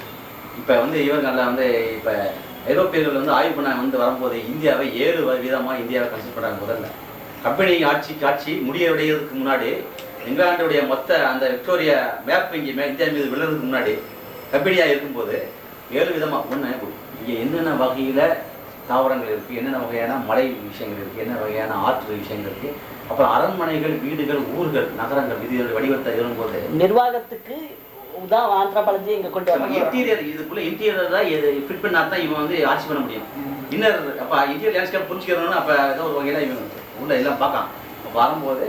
இப்ப வந்து இவங்க வந்து இப்ப ஐரோப்பியர்கள் வந்து ஆய்வு பண்ண வந்து வரும்போது இந்தியாவை ஏழு வ- விதமா இந்தியாவை கன்சிடர் பண்றாங்க முதல்ல கம்பெனி ஆட்சி காட்சி முடியடைகிறதுக்கு முன்னாடி இங்கிலாந்துடைய மொத்த அந்த விக்டோரியா மேப் இங்கே மே- இந்தியா மீது விழுறதுக்கு முன்னாடி கம்பெனியா இருக்கும்போது ஏழு விதமா ஒண்ணு இங்க என்னென்ன வகையில தாவரங்கள் இருக்கு என்னென்ன வகையான மலை விஷயங்கள் இருக்கு என்ன வகையான ஆற்று விஷயங்கள் இருக்கு அப்புறம் அரண்மனைகள் வீடுகள் ஊர்கள் நகரங்கள் இது வடிவத்தை எழும்போது நிர்வாகத்துக்கு உதான் ஆந்திரபாலஜி இங்க கொண்டு வராங்க இன்டீரியர் இதுக்குள்ள இன்டீரியர் தான் ஃபிட் பண்ணா தான் இவன் வந்து ஆட்சி பண்ண முடியும் இன்னர் அப்ப இன்டீரியர் லேண்ட்ஸ்கேப் புரிஞ்சுக்கிறோம்னு அப்ப ஏதோ ஒரு வகையில இவன் உள்ள எல்லாம் பார்க்கான் அப்ப வரும்போது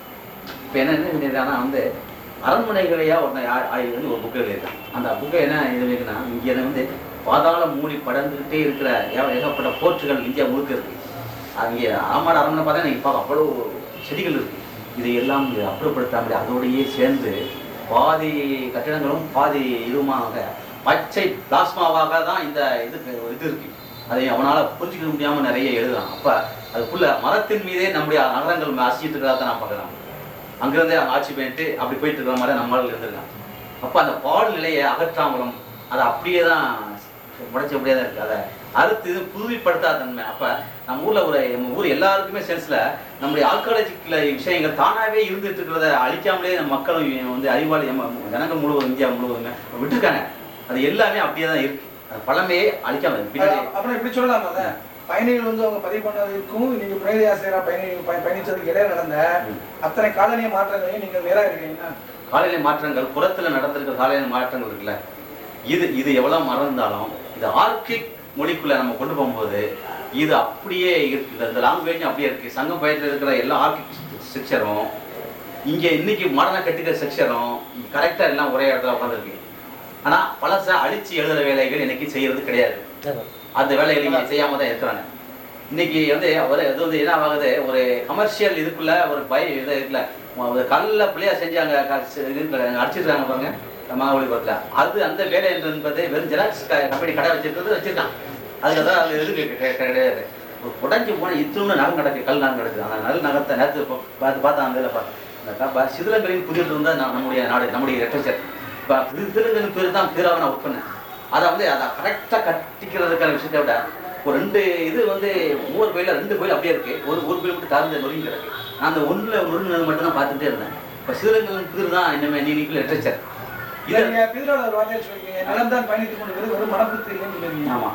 இப்ப என்ன என்ன பண்ணிருக்கான்னா வந்து அரண்மனைகளையா ஒருத்தன் ஆ- ஆய்வு பண்ணி ஒரு புக்கு எழுதியிருக்கான் அந்த புக்கை என்ன எழுதிருக்குன்னா இங்க வந்து பாதாள மூடி படர்ந்துகிட்டே இருக்கிற ஏக- ஏகப்பட்ட போர்ச்சுகள் இந்தியா முழுக்க இருக்கு அங்கே ஆமாட அரண்மனை பார்த்தா நீங்க பார்க்க அவ்வளவு செடிகள் இருக்கு இதை எல்லாம் இங்க அப்புறப்படுத்தாமல் அதோடையே சேர்ந்து பாதி கட்டிடங்களும் பாதி இதுவுமாக பச்சை பிளாஸ்மாவாக தான் இந்த இது இது இருக்கு அதை அவனால புரிஞ்சுக்க முடியாம நிறைய எழுதுறான் அப்ப அதுக்குள்ள மரத்தின் மீதே நம்முடைய நகரங்கள் அசிட்டு இருக்கிறதா நான் பார்க்கலாம் அங்கிருந்தே அவங்க ஆட்சி பண்ணிட்டு அப்படி போயிட்டு இருக்கிற மாதிரி நம்மளால இருந்திருக்கான் அப்ப அந்த பால் நிலையை அகற்றாமலும் அதை அப்படியே தான் முடைச்ச முடியாத இருக்கு அதை அறுத்து இது புதுமைப்படுத்தாத தன்மை அப்ப நம்ம ஊர்ல ஒரு நம்ம ஊர் எல்லாருக்குமே சென்ஸ்ல நம்முடைய ஆர்காலஜிக்கல விஷயங்கள் தானாவே இருந்துட்டு இருக்கிறத அழிக்காமலே நம்ம மக்களும் வந்து அறிவாளி நம்ம ஜனங்கள் முழுவதும் இந்தியா முழுவதுமே விட்டுருக்காங்க அது எல்லாமே அப்படியே தான் இருக்கு அது பழமையே அழிக்காம இருக்கு. பின்னாடி அப்புறம் இப்படி சொல்லலாம் அத பயணிகள் வந்து அவங்க பதிவு பண்ணதுக்கும் நீங்க புனைகதை ஆசிரியரா பயணி பய- பயணிச்சதுக்கு இடையில நடந்த ம். அத்தனை காலனிய மாற்றங்களையும் நீங்க நிராகரிக்கிறீங்கன்னா காலநிலை மாற்றங்கள் புறத்துல நடந்திருக்கிற காலநிலை மாற்றங்கள் இருக்குல்ல இது இது எவ்வளவு மறந்தாலும் இது ஆர்கிக் மொழிக்குள்ள நம்ம கொண்டு போகும்போது இது அப்படியே இருக்கு இந்த- இந்த லாங்குவேஜ் அப்படியே இருக்கு சங்கம் பயத்தில் இருக்கிற எல்லா ஆர்கிக் ஸ்ட்ரக்சரும் இங்க இன்னைக்கு மாடர்னா கட்டுக்கிற ஸ்ட்ரக்சரும் கரெக்டா எல்லாம் ஒரே இடத்துல உட்காந்துருக்கு ஆனா பழச அழிச்சு எழுதுற வேலைகள் இன்னைக்கு செய்யறது கிடையாது அந்த வேலைகளை இங்க செய்யாம தான் இருக்கிறாங்க இன்னைக்கு வந்து ஒரு இது வந்து என்ன ஆகுது ஒரு கமர்ஷியல் இதுக்குள்ள ஒரு பய இது இருக்குல்ல ஒரு கல்ல பிள்ளையார் செஞ்சாங்க அடிச்சிருக்காங்க பாருங்க மகாபலிபுரத்துல அது அந்த வேலை என்பது வெறும் ஜெராக்ஸ் கம்பெனி கடை வச்சிருக்கிறது வச்சிருக்கான் அதுல தான் அது இது கெ- கெ- கிடையாது ஒரு உடஞ்சி போன இத்தனை நகம் கிடக்கு கல் நகம் கிடக்கு அந்த நல் நகத்தை நேரத்து இப்போ பார்த்து பார்த்தா அந்த இதில் பார்த்து அந்த கப்ப சிதிலங்களின் புதிர் இருந்தால் நம்முடைய நாடு நம்முடைய ரெட்டச்சர் இப்போ சிதிலங்களின் பேர் தான் பேராக நான் ஒர்க் பண்ணேன் அதை வந்து அதை கரெக்டாக கட்டிக்கிறதுக்கான விஷயத்தை விட ஒரு ரெண்டு இது வந்து ஒவ்வொரு கோயிலில் ரெண்டு கோயில் அப்படியே இருக்கு ஒரு ஒரு கோயில் மட்டும் கலந்து நொறுங்கி கிடக்கு நான் அந்த ஒன்றில் நொறுங்கினது மட்டும் தான் பார்த்துட்டே இருந்தேன் இப்போ சிதிலங்களின் புதிர் தான் இனிமேல் நீ நீக்குள்ள லிட்ரேச்சர் இல்ல நீங்க பிதரோட ஒரு வார்த்தையை சொல்லிருக்கீங்க நிலம் தான் பயணித்துக் கொண்டு வெறும் மனப்புத்து இல்லைன்னு சொல்லிருக்கீங்க ஆமாம்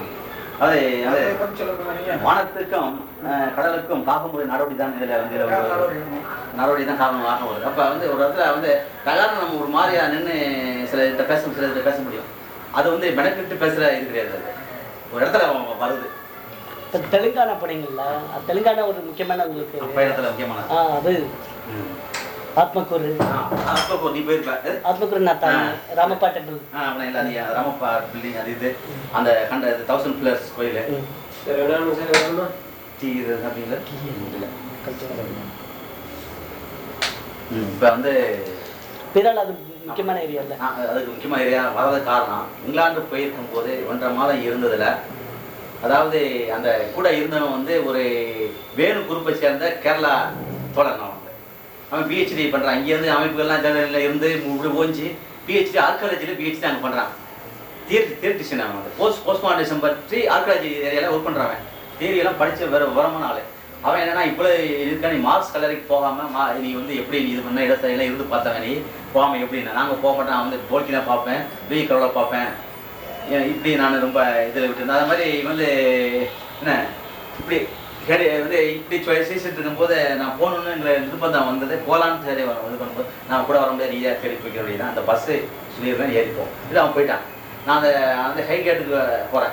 அது அது அதை பத்தி சொல்லுங்க நீங்க வானத்துக்கும் அஹ், கடலுக்கும் பார்க்கும்போது நடவடி தான் இதில் வந்து இதுல வந்து நடவடிக்கை. நடவடி தான் காரணமாக வருது அப்போ வந்து ஒரு இடத்துல வந்து தகாரம் நம்ம ஒரு மாதிரியா நின்று சில இதை பேச சில இதை பேச முடியும் அது வந்து மெனக்கிட்டு பேசுகிற இது கிடையாது அது ஒரு இடத்துல அவன் வருது இப்போ தெலுங்கானா போனீங்கல்ல அது தெலுங்கானா ஒரு முக்கியமான உங்களுக்கு பயணத்தில் முக்கியமான ஆ அது ஆத்மக்கூறு அப்போ நீ போயிருப்ப எது? ஆத்மக்கூறு நாத்தாங்க ராமப்பா டெம்பிள் ஆ அப்படின்னா இல்லை நீ ராமப்பா பில்டிங் அது இது அந்த கண்ட தௌசண்ட் பில்லர்ஸ் கோயில் ம். டீ இது அப்படிங்களா இல்லை இப்போ வந்து பிறால் அது முக்கியமான ஏரியா இல்லை நான் அதுக்கு முக்கியமாக ஏரியா வராத காரணம் இங்கிலாந்து போயிருக்கும் போது ஒன்றரை மாதம் இருந்ததுல அதாவது அந்த கூட இருந்தவன் வந்து ஒரு வேணு குரூப்பை சேர்ந்த கேரளா தோழன் அவன் வந்து. அவன் பிஹெச்டி பண்ணுறான் இங்கேருந்து அமைப்புகள்லாம் ஜெர்னலில் இருந்து இப்படி ஓஞ்சி பிஹெச்டி ஆர்காலஜியில் பிஹெச்டி அங்கே பண்ணுறான் தியரி தியரிட்டிஷன் அவன் வந்து போஸ்ட் போஸ்ட்மார்டேஷன் பற்றி ஆர்காலஜி ஏரியாவில் ஒர்க் பண்ணுறான் தியரியெல்லாம் படித்த வேற விவரமான ஆளு அவன் என்னன்னா இப்போ இருக்கா நீ மார்க்ஸ் கலரிக்கு போகாம மா நீ வந்து எப்படி நீ இது பண்ண இடத்துல இருந்து பார்த்தவன் நீ போகாம எப்படின்னா நாங்கள் போக மாட்டேன் நான் வந்து போல்கினா பார்ப்பேன் வீ கரோட பார்ப்பேன் ஏன் இப்படி நான் ரொம்ப இதில் விட்டுருந்தேன் அது மாதிரி வந்து என்ன இப்படி கேடு வந்து இப்படி பேசிட்டு இருக்கும்போது நான் போகணுங்கிற நிர்பந்தம் வந்தது போகலான்னு சரி வர இது பண்ணும்போது நான் கூட வர முடியாது நீயா தேடி போய்க்கிற அப்படின்னா அந்த பஸ்ஸு சொல்லிடுறேன் ஏறிப்போம் இல்லை அவன் போயிட்டான் நான் அந்த அந்த ஹை கேட்டுக்கு போகிறேன்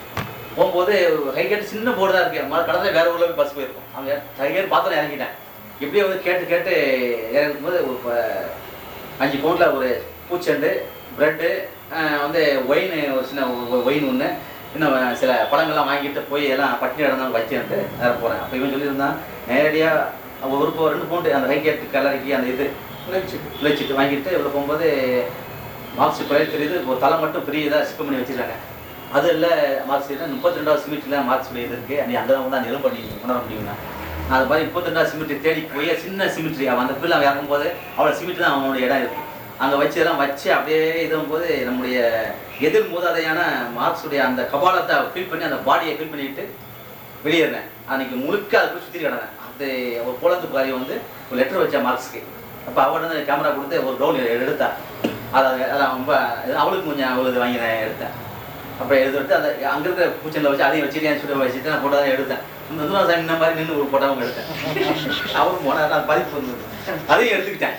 போகும்போது ஹை கேட் சின்ன போர்டு தான் இருக்கு மறு கடந்த வேற ஊர்ல போய் பஸ் போயிருக்கோம் அவங்க ஹை கேட் பார்த்தோம் இறங்கிட்டேன் இப்படியே வந்து கேட்டு கேட்டு இருக்கும்போது ஒரு ப- அஞ்சு பவுண்டில் ஒரு பூச்செண்டு ப்ரெட்டு வந்து ஒயின் ஒரு சின்ன ஒயின் ஒன்று இன்னும் சில பழங்கள்லாம் வாங்கிட்டு போய் எல்லாம் பட்டினி இடம்லாம் வச்சுட்டு வேற போகிறேன் அப்போ இவன் சொல்லியிருந்தான் நேரடியாக ஒரு போ- ரெண்டு பவுண்டு அந்த ரைக்கெட்டு கலரிக்கு அந்த இது வச்சுட்டு வாங்கிட்டு இவ்வளோ போகும்போது மார்க்ஸ் பயிர் தெரியுது ஒரு தலை மட்டும் பெரிய இதாக சிப்பம் பண்ணி வச்சிருக்காங்க அது இல்லை மார்க்ஸ் முப்பத்தி ரெண்டாவது சிமெண்ட்டில் மார்க்ஸ் இது இருக்குது நீ அங்கே வந்து அந்த எலும்பு பண்ணி உணர முடியும்னா நான் அது மாதிரி முப்பத்தி ரெண்டாவது சிமெண்ட்ரி தேடி போய் சின்ன சிமெண்ட்ரி அவன் அந்த பிள்ளை அவன் இறங்கும்போது அவ்வளோ சிமெண்ட் தான் அவனுடைய இடம் இருக்குது அங்கே வச்சு எல்லாம் வச்சு அப்படியே இதும்போது நம்முடைய எதிர் மூதாதையான மார்க்ஸுடைய அந்த கபாலத்தை ஃபீல் பண்ணி அந்த பாடியை ஃபீல் பண்ணிட்டு வெளியேறினேன் அன்னைக்கு முழுக்க அதுக்குள்ள சுற்றி கிடந்தேன் அது ஒரு குழந்தை பாரி வந்து ஒரு லெட்டர் வச்சா மார்க்ஸ்க்கு அப்போ அவட வந்து கேமரா கொடுத்து ஒரு ரோல் எடுத்தா அதை அதெல்லாம் ரொம்ப இது அவளுக்கு கொஞ்சம் அவளுக்கு வாங்கி நான் எடுத்தேன் அப்புறம் எடுத்துட்டு அந்த அங்கே இருக்கிற பூச்செண்டில் வச்சு அதையும் வச்சுட்டு என் சுட வச்சுட்டு நான் போட்டோ தான் எடுத்தேன் இந்த தூரம் சாமி இந்த மாதிரி நின்று ஒரு போட்டோவும் எடுத்தேன் அவரும் போனார் அது பதிப்பு இருந்தது அதையும் எடுத்துக்கிட்டேன்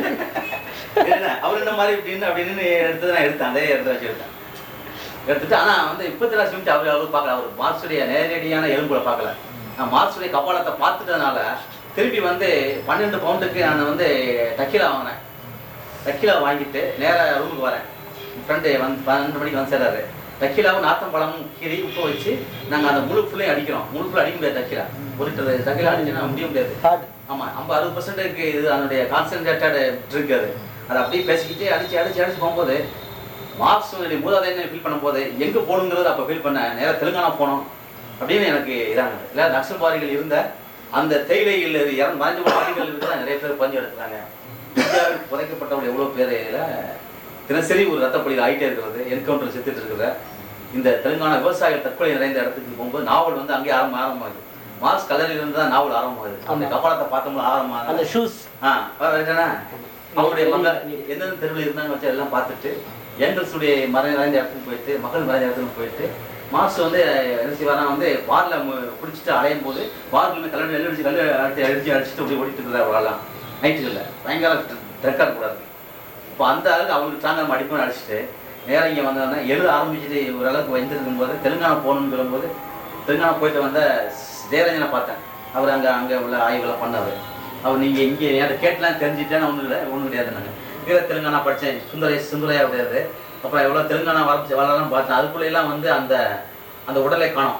என்ன அவர் இந்த மாதிரி இப்படின்னு அப்படின்னு எடுத்து நான் எடுத்தேன் அதே எடுத்து வச்சு எடுத்தேன் எடுத்துட்டு ஆனா வந்து இப்பத்தி நான் சிமிட்டு அவர் அவர் பார்க்கல அவர் மார்க்ஸுடைய நேரடியான எலும்புல பார்க்கல நான் மார்க்ஸுடைய கபாலத்தை பார்த்துட்டதுனால திருப்பி வந்து பன்னெண்டு பவுண்டுக்கு நான் வந்து டக்கிலா வாங்கினேன் டக்கிலா வாங்கிட்டு நேராக ரூமுக்கு வரேன் ஃப்ரெண்டு வந்து பன்னெண்டு மணிக்கு வந்து சேர்றாரு டக்கிலாவும் நாத்தம்பழமும் கீரி உப்பு வச்சு நாங்கள் அந்த முழு ஃபுல்லையும் அடிக்கிறோம் முழு ஃபுல்லாக அடிக்க முடியாது டக்கிலா ஒரு லிட்டர் டக்கிலா அடிச்சுன்னா முடிய முடியாது ஹார்ட் ஆமா ஐம்பது அறுபது பர்சன்டேஜ் இது அதனுடைய கான்சென்ட்ரேட்டட் ட்ரிக் அது அதை அப்படியே பேசிக்கிட்டே அடிச்சு அடிச்சு அடிச்சு போகும்போது மார்க்ஸ் மூதாதையனை ஃபீல் பண்ணும்போது எங்க போகணுங்கிறது அப்போ ஃபீல் பண்ண நேராக தெலுங்கானா போனோம் அப்படின்னு எனக்கு இதானது இல்லை நக்சல்பாரிகள் இருந்த அந்த தேயிலையில் இறந்து மறைஞ்ச பாடிகள் இருக்கிற நிறைய பேர் பஞ்சு எடுக்கிறாங்க இந்தியாவில் புதைக்கப்பட்டவங்க எவ்வளோ பேரையில் தினசரி ஒரு ரத்தப்பொழி ஆகிட்டே இருக்கிறது என்கவுண்டர் செத்துட்டு இருக்கிற இந்த தெலுங்கானா விவசாயிகள் தற்கொலை நிறைந்த இடத்துக்கு போகும்போது நாவல் வந்து அங்கேயே ஆரம்ப ஆரம்பமாகுது மார்க்ஸ் கல்லறையில இருந்து தான் நாவல் ஆரம்பமாகுது அந்த ஆமா. கபாலத்தை பார்த்தோம்னா ஆரம்பமாகுது அந்த ஷூஸ் ஆ என்னன்னா அவருடைய மகள் எந்தெந்த தெருவில் இருந்தாங்க வச்சு எல்லாம் பார்த்துட்டு ஏங்கல்ஸுடைய மறை நிறைந்த இடத்துக்கு போயிட்டு மகள் மறைந்த இடத்துக்கு போயிட்டு மாசு வந்து என்ன செய்வாரா வந்து வாரில் பிடிச்சிட்டு அலையும் போது வாரில் கல்யாணம் நெல் அடிச்சு கல் அடிச்சு அடிச்சு அடிச்சுட்டு அப்படி ஓடிட்டு இருக்கிறார் அவரெல்லாம் நைட்டுகளில் பயங்கர ட்ரெக்காக கூடாது இப்போ அந்த அளவுக்கு அவங்களுக்கு தாங்க அடிப்போம் அடிச்சுட்டு நேரம் இங்கே வந்தோடனே எழுத ஆரம்பிச்சுட்டு ஓரளவுக்கு வந்துருக்கும் போது தெலுங்கானா போகணும்னு சொல்லும்போது தெலுங்கானா போயிட்டு வந்த ஜெயரஞ்சனை பார்த்தேன் அவர் அங்கே அங்கே உள்ள ஆய்வுகளை பண்ணார் அவர் நீங்கள் இங்கே என்கிட்ட கேட்டலாம் தெரிஞ்சுட்டேன்னு ஒன்றும் இல்லை ஒன்றும் கிடையாது நான் வீர தெலுங்கானா படித்தேன் சுந்தரை சுந்தரையா கிடையாது அப்புறம் எவ்வளோ தெலுங்கானா வளர்ச்சி வளரலாம் பார்த்தேன் அதுக்குள்ளேலாம் வந்து அந்த அந்த உடலை காணோம்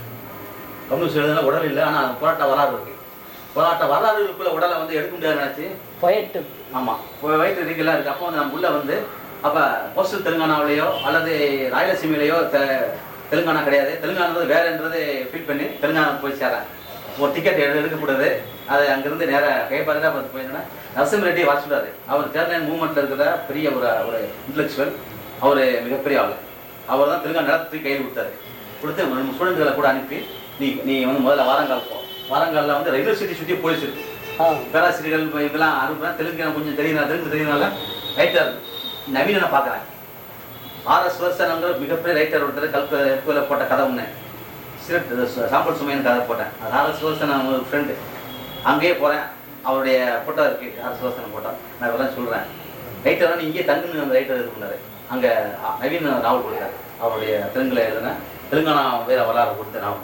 கம்யூனிஸ்ட் எழுதுனா உடல் இல்லை ஆனால் போராட்ட வரலாறு இருக்கு போராட்ட வரலாறுகளுக்குள்ள உடலை வந்து எடுக்க முடியாது நினச்சி பொயட்டு ஆமாம் வயிற்று இருக்கெல்லாம் இருக்குது அப்போ வந்து நம்ம உள்ள வந்து அப்போ கோஸ்டல் தெலுங்கானாவிலேயோ அல்லது ராயலசீமையிலேயோ தெ தெலுங்கானா கிடையாது தெலுங்கானான்றது வேறன்றது ஃபீல் பண்ணி தெலுங்கானா போய் சேரேன் ஒரு டிக்கெட் எடு எடுக்கக்கூடாது அது அங்கேருந்து நேராக கைப்பாடுதான் பார்த்து போயிருந்தேன்னா நரசிம்ம ரெட்டி வர சொல்றாரு அவர் தேர்தல் மூவ்மெண்ட்டில் இருக்கிற பெரிய ஒரு ஒரு இன்டலெக்சுவல் அவர் மிகப்பெரிய ஆள் அவர் தான் தெலுங்கானா நிலத்துக்கு கையில் கொடுத்தாரு கொடுத்து நம்ம ஸ்டூடெண்ட்களை கூட அனுப்பி நீ நீ வந்து முதல்ல வாரங்கால் போ வாரங்காலில் வந்து யூனிவர்சிட்டி சுற்றி போலீஸ் இருக்கு ஆ பேராசிரியர்கள் இப்ப இதெல்லாம் அனுப்புறேன் தெலுங்கு எனக்கு கொஞ்சம் தெரியும் தெலுங்கு தெரியுதுனால ரைட்டர் நவீன நான் பார்க்குறேன் ஆர்எஸ் சுதர்சனங்கிற மிகப்பெரிய ரைட்டர் ஒருத்தர் கல்ப போட்ட கதை ஒன்று சிரட் சாம்பல் சுமையின் கதை போட்டேன் அது ஆர்எஸ் சுதர்சன் ஒரு ஃப்ரெண்டு அங்கேயே போகிறேன் அவருடைய ஃபோட்டோ இருக்கு ஆர்எஸ் சுதர்சன் ஃபோட்டோ நான் இதெல்லாம் சொல்கிறேன் ரைட்டர் வந்து இங்கேயே தங்குன்னு அந்த ரைட்டர் இது பண்ணாரு அங்கே நவீன நாவல் கொடுத்தாரு அவருடைய தெலுங்குல எழுதின தெலுங்கானா வேற வரலாறு கொடுத்த நாவல்